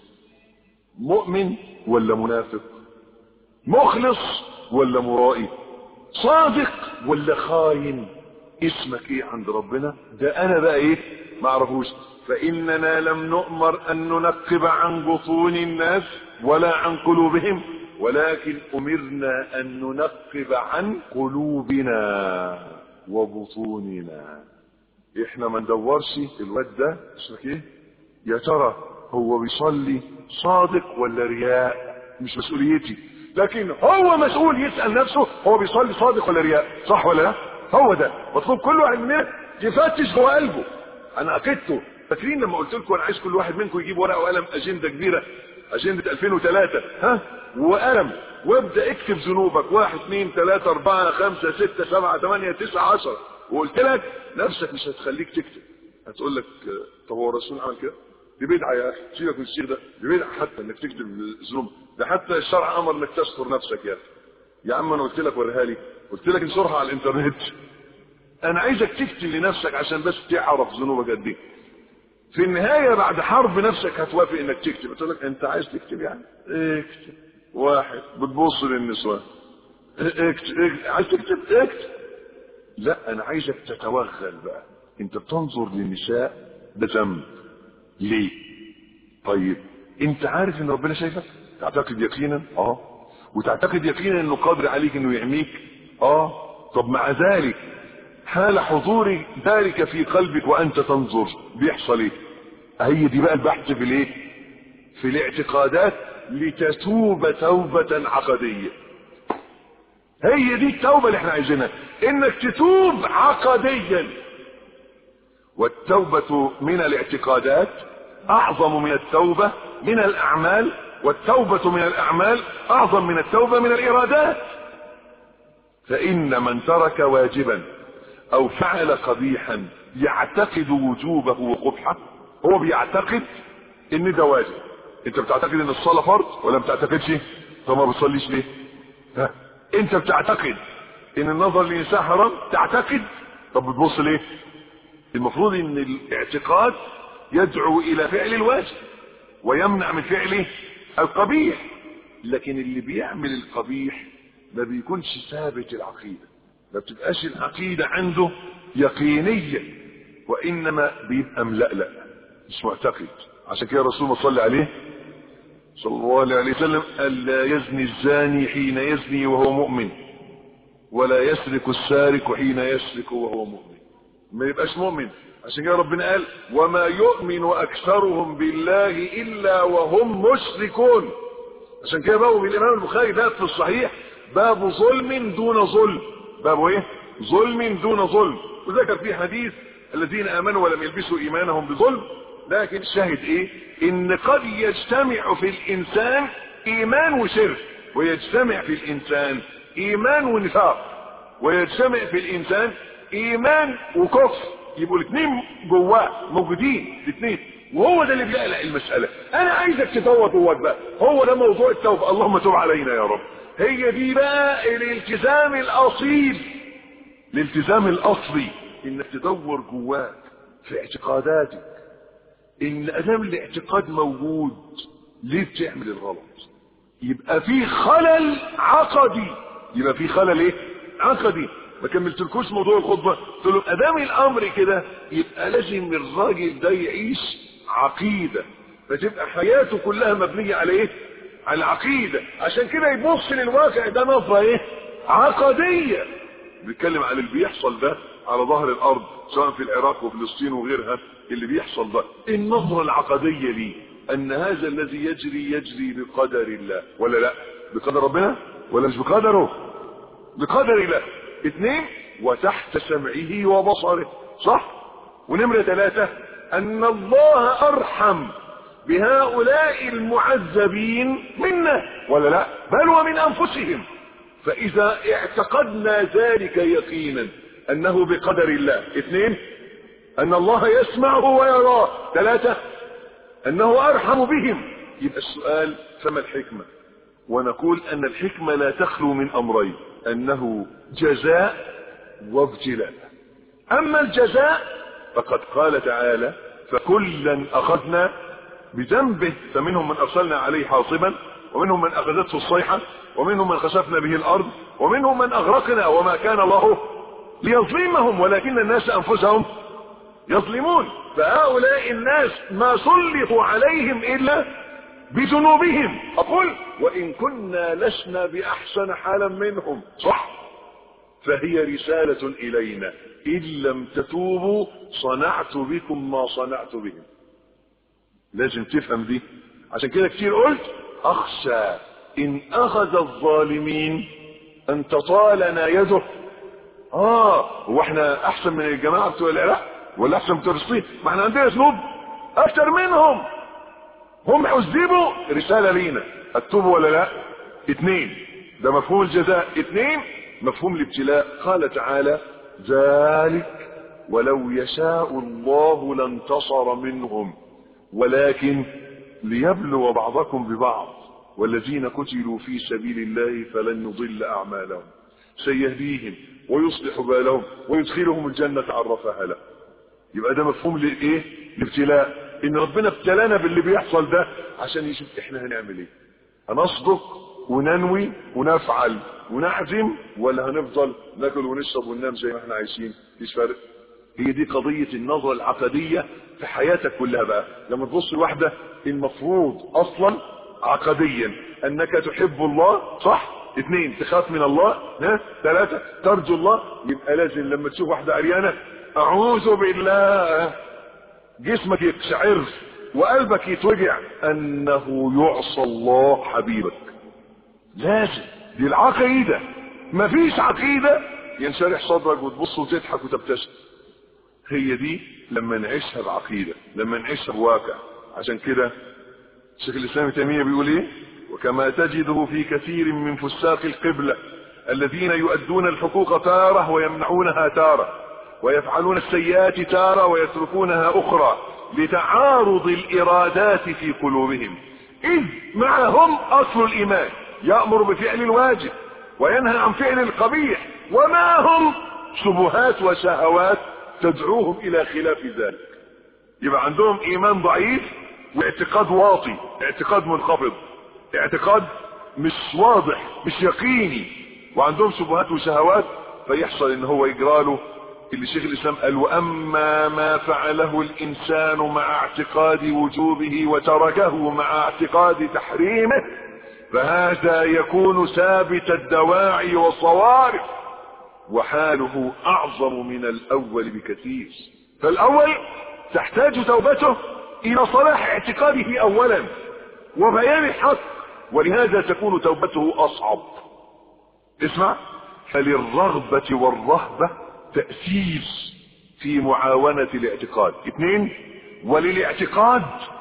مؤمن ولا منافق مخلص ولا مرائي صادق ولا خاين اسمك ايه عند ربنا ده انا بقى ايه ما اعرفوش فاننا لم نؤمر ان ننقب عن بطون الناس ولا عن قلوبهم ولكن امرنا ان ننقب عن قلوبنا وبطوننا احنا ما ندورش الواد ده اسمك ايه يا ترى هو بيصلي صادق ولا رياء مش مسؤوليتي لكن هو مسؤول يسأل نفسه هو بيصلي صادق ولا رياء صح ولا لا هو ده مطلوب كل واحد مننا يفتش جوه قلبه انا اكدته فاكرين لما قلت لكم انا عايز كل واحد منكم يجيب ورقه وقلم اجنده كبيره اجنده 2003 ها وقلم وابدا اكتب ذنوبك واحد اثنين ثلاثة أربعة خمسة ستة سبعة ثمانية تسعة عشرة وقلت لك نفسك مش هتخليك تكتب هتقول لك طب هو الرسول عمل كده دي بدعة يا اخي سيبك من الشيخ ده دي بدعة حتى انك تكتب الذنوب ده حتى الشرع امر انك تستر نفسك يا اخي يا عم انا قلت لك وريها لي قلت لك انشرها على الانترنت انا عايزك تكتب لنفسك عشان بس تعرف ذنوبك قد ايه في النهايه بعد حرب نفسك هتوافق انك تكتب قلت لك انت عايز تكتب يعني اكتب واحد بتبص للنسوان اكتب, اكتب. عايز تكتب اكتب لا انا عايزك تتوغل بقى انت بتنظر للنساء ده ذنب ليه طيب انت عارف ان ربنا شايفك تعتقد يقينا اه وتعتقد يقينا انه قادر عليك انه يحميك اه طب مع ذلك حال حضور ذلك في قلبك وانت تنظر بيحصل ايه هي دي بقى البحث في الايه في الاعتقادات لتتوب توبة عقدية هي دي التوبة اللي احنا عايزينها انك تتوب عقديا والتوبة من الاعتقادات اعظم من التوبة من الاعمال والتوبة من الاعمال اعظم من التوبة من الارادات فان من ترك واجبا او فعل قبيحا يعتقد وجوبه وقبحه هو بيعتقد ان ده واجب انت بتعتقد ان الصلاه فرض ولا ما بتعتقدش طب ما بتصليش ليه ها انت بتعتقد ان النظر للنساء حرام تعتقد طب بتبص ليه المفروض ان الاعتقاد يدعو الى فعل الواجب ويمنع من فعله القبيح لكن اللي بيعمل القبيح ما بيكونش ثابت العقيده ما بتبقاش العقيده عنده يقينيه وانما بيبقى ملقلق مش معتقد عشان كده الرسول ما صلى عليه صلى الله عليه وسلم قال لا يزني الزاني حين يزني وهو مؤمن ولا يسرق السارق حين يسرق وهو مؤمن ما يبقاش مؤمن عشان كده ربنا قال وما يؤمن اكثرهم بالله الا وهم مشركون عشان كده بقى الامام البخاري ده في الصحيح باب ظلم دون ظلم باب ايه ظلم دون ظلم وذكر فيه حديث الذين امنوا ولم يلبسوا ايمانهم بظلم لكن الشاهد ايه ان قد يجتمع في الانسان ايمان وشرك ويجتمع في الانسان ايمان ونفاق ويجتمع في الانسان ايمان وكفر يبقوا الاثنين جواه موجودين الاثنين وهو ده اللي بيقلق المسألة انا عايزك تدور جواك بقى هو ده موضوع التوبة اللهم تب علينا يا رب هي دي بقى الالتزام الاصيل الالتزام الاصلي انك تدور جواك في اعتقاداتك ان ادام الاعتقاد موجود ليه بتعمل الغلط يبقى في خلل عقدي يبقى في خلل ايه عقدي ما كملتلكوش موضوع الخطبه قلت له ادام الامر كده يبقى لازم الراجل ده يعيش عقيده فتبقى حياته كلها مبنيه على ايه على العقيده عشان كده يبص للواقع ده نظره ايه عقديه بيتكلم عن اللي بيحصل ده على ظهر الارض سواء في العراق وفلسطين وغيرها اللي بيحصل ده النظره العقديه ليه ان هذا الذي يجري يجري بقدر الله ولا لا بقدر ربنا ولا مش بقدره بقدر الله اثنين وتحت سمعه وبصره صح ونمرة ثلاثة ان الله ارحم بهؤلاء المعذبين منا ولا لا بل ومن انفسهم فاذا اعتقدنا ذلك يقينا انه بقدر الله اثنين ان الله يسمعه ويراه ثلاثة انه ارحم بهم يبقى السؤال فما الحكمة ونقول ان الحكمة لا تخلو من امرين انه جزاء وابتلاء اما الجزاء فقد قال تعالى فكلا اخذنا بذنبه فمنهم من ارسلنا عليه حاصبا ومنهم من اخذته الصيحة ومنهم من خسفنا به الارض ومنهم من اغرقنا وما كان الله ليظلمهم ولكن الناس انفسهم يظلمون فهؤلاء الناس ما سلطوا عليهم الا بذنوبهم اقول وان كنا لسنا باحسن حالا منهم صح فهي رسالة الينا ان لم تتوبوا صنعت بكم ما صنعت بهم لازم تفهم دي عشان كده كتير قلت اخشى ان اخذ الظالمين ان تطالنا يده اه هو احنا احسن من الجماعة بتوع العراق ولا احسن بتوع فلسطين ما احنا عندنا ذنوب اكتر منهم هم عذبوا رسالة لينا التوب ولا لا اثنين ده مفهوم الجزاء اثنين مفهوم الابتلاء قال تعالى ذلك ولو يشاء الله لانتصر منهم ولكن ليبلو بعضكم ببعض والذين قتلوا في سبيل الله فلن يضل اعمالهم سيهديهم ويصلح بالهم ويدخلهم الجنة عرفها له يبقى ده مفهوم لايه الابتلاء ان ربنا ابتلانا باللي بيحصل ده عشان يشوف احنا هنعمل ايه هنصدق وننوي ونفعل ونعزم ولا هنفضل ناكل ونشرب وننام زي ما احنا عايشين مفيش فرق هي دي قضية النظرة العقدية في حياتك كلها بقى لما تبص لواحدة المفروض اصلا عقديا انك تحب الله صح اثنين تخاف من الله ها ثلاثة ترجو الله يبقى لازم لما تشوف واحدة عريانة اعوذ بالله جسمك يقشعر وقلبك يتوجع انه يعصى الله حبيبك لازم دي العقيدة مفيش عقيدة ينشرح صدرك وتبص وتضحك وتبتسم هي دي لما نعيشها بعقيدة لما نعيشها بواقع عشان كده الشيخ الاسلام تيمية بيقول ايه وكما تجده في كثير من فساق القبلة الذين يؤدون الحقوق تارة ويمنعونها تارة ويفعلون السيئات تارة ويتركونها اخرى لتعارض الارادات في قلوبهم اذ معهم اصل الايمان يأمر بفعل الواجب وينهى عن فعل القبيح ومعهم شبهات وشهوات تدعوهم الى خلاف ذلك يبقى عندهم ايمان ضعيف واعتقاد واطي اعتقاد منخفض اعتقاد مش واضح مش يقيني وعندهم شبهات وشهوات فيحصل ان هو يجراله اللي شيخ الاسلام قال واما ما فعله الانسان مع اعتقاد وجوبه وتركه مع اعتقاد تحريمه فهذا يكون ثابت الدواعي والصوارف وحاله اعظم من الاول بكثير فالاول تحتاج توبته الى صلاح اعتقاده اولا وبيان الحق ولهذا تكون توبته اصعب اسمع فللرغبة والرهبة تأثير في معاونة الاعتقاد اثنين وللاعتقاد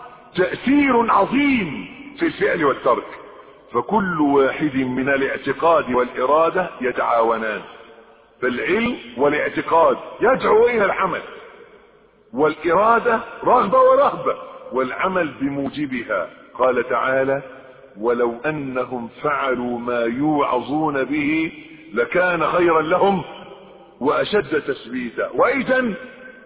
تأثير عظيم في الفعل والترك فكل واحد من الاعتقاد والإرادة يتعاونان فالعلم والاعتقاد يدعو إلى العمل والإرادة رغبة ورهبة والعمل بموجبها قال تعالى ولو أنهم فعلوا ما يوعظون به لكان خيرا لهم وأشد تثبيتا وإذا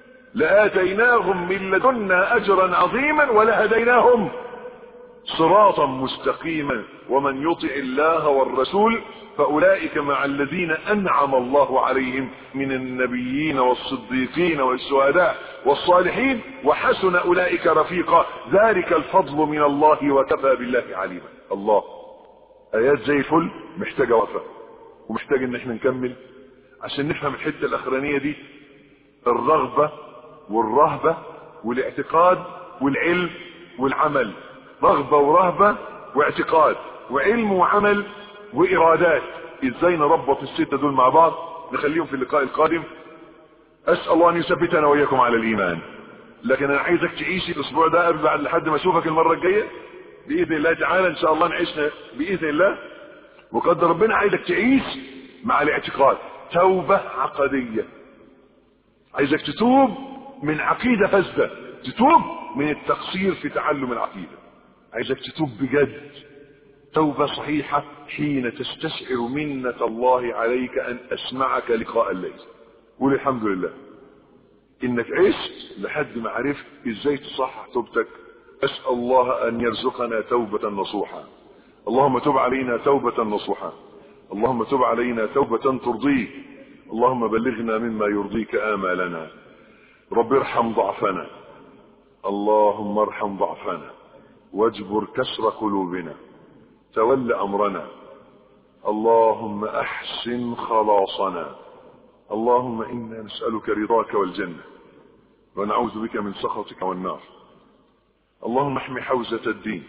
لآتيناهم من لدنا أجرا عظيما ولهديناهم صراطا مستقيما ومن يطع الله والرسول فأولئك مع الذين أنعم الله عليهم من النبيين والصديقين والشهداء والصالحين وحسن أولئك رفيقا ذلك الفضل من الله وكفى بالله عليما الله آيات زي الفل محتاجة وقفة ومحتاج ان احنا نكمل عشان نفهم الحتة الأخرانية دي الرغبة والرهبة والاعتقاد والعلم والعمل رغبة ورهبة واعتقاد وعلم وعمل وإرادات ازاي نربط الستة دول مع بعض نخليهم في اللقاء القادم أسأل الله أن يثبتنا وإياكم على الإيمان لكن أنا عايزك تعيش الأسبوع ده قبل بعد لحد ما أشوفك المرة الجاية بإذن الله تعالى إن شاء الله نعيشنا بإذن الله وقدر ربنا عايزك تعيش مع الاعتقاد توبة عقدية عايزك تتوب من عقيدة فاسدة تتوب من التقصير في تعلم العقيدة عايزك تتوب بجد توبة صحيحة حين تستشعر منة الله عليك أن أسمعك لقاء الليل قول الحمد لله إنك عشت لحد ما عرفت إزاي تصحح توبتك أسأل الله أن يرزقنا توبة نصوحة اللهم تب علينا توبة نصوحة اللهم تب علينا توبة ترضيك اللهم بلغنا مما يرضيك آمالنا رب ارحم ضعفنا اللهم ارحم ضعفنا واجبر كسر قلوبنا تول أمرنا اللهم أحسن خلاصنا اللهم إنا نسألك رضاك والجنة ونعوذ بك من سخطك والنار اللهم احمي حوزة الدين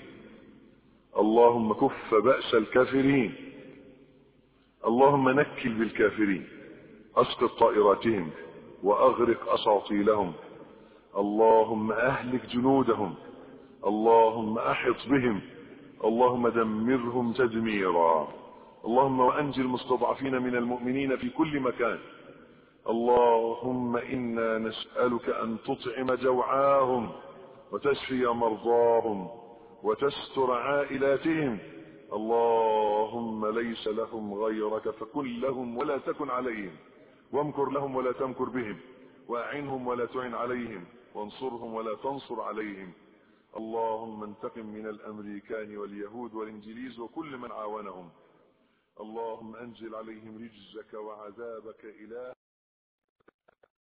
اللهم كف بأس الكافرين اللهم نكل بالكافرين أسقط طائراتهم وأغرق أساطيلهم اللهم أهلك جنودهم اللهم أحط بهم اللهم دمرهم تدميرا اللهم وأنجي المستضعفين من المؤمنين في كل مكان اللهم إنا نسألك أن تطعم جوعاهم وتشفي مرضاهم وتستر عائلاتهم اللهم ليس لهم غيرك فكن لهم ولا تكن عليهم وامكر لهم ولا تمكر بهم واعنهم ولا تعن عليهم وانصرهم ولا تنصر عليهم اللهم انتقم من الامريكان واليهود والانجليز وكل من عاونهم اللهم انزل عليهم رجزك وعذابك اله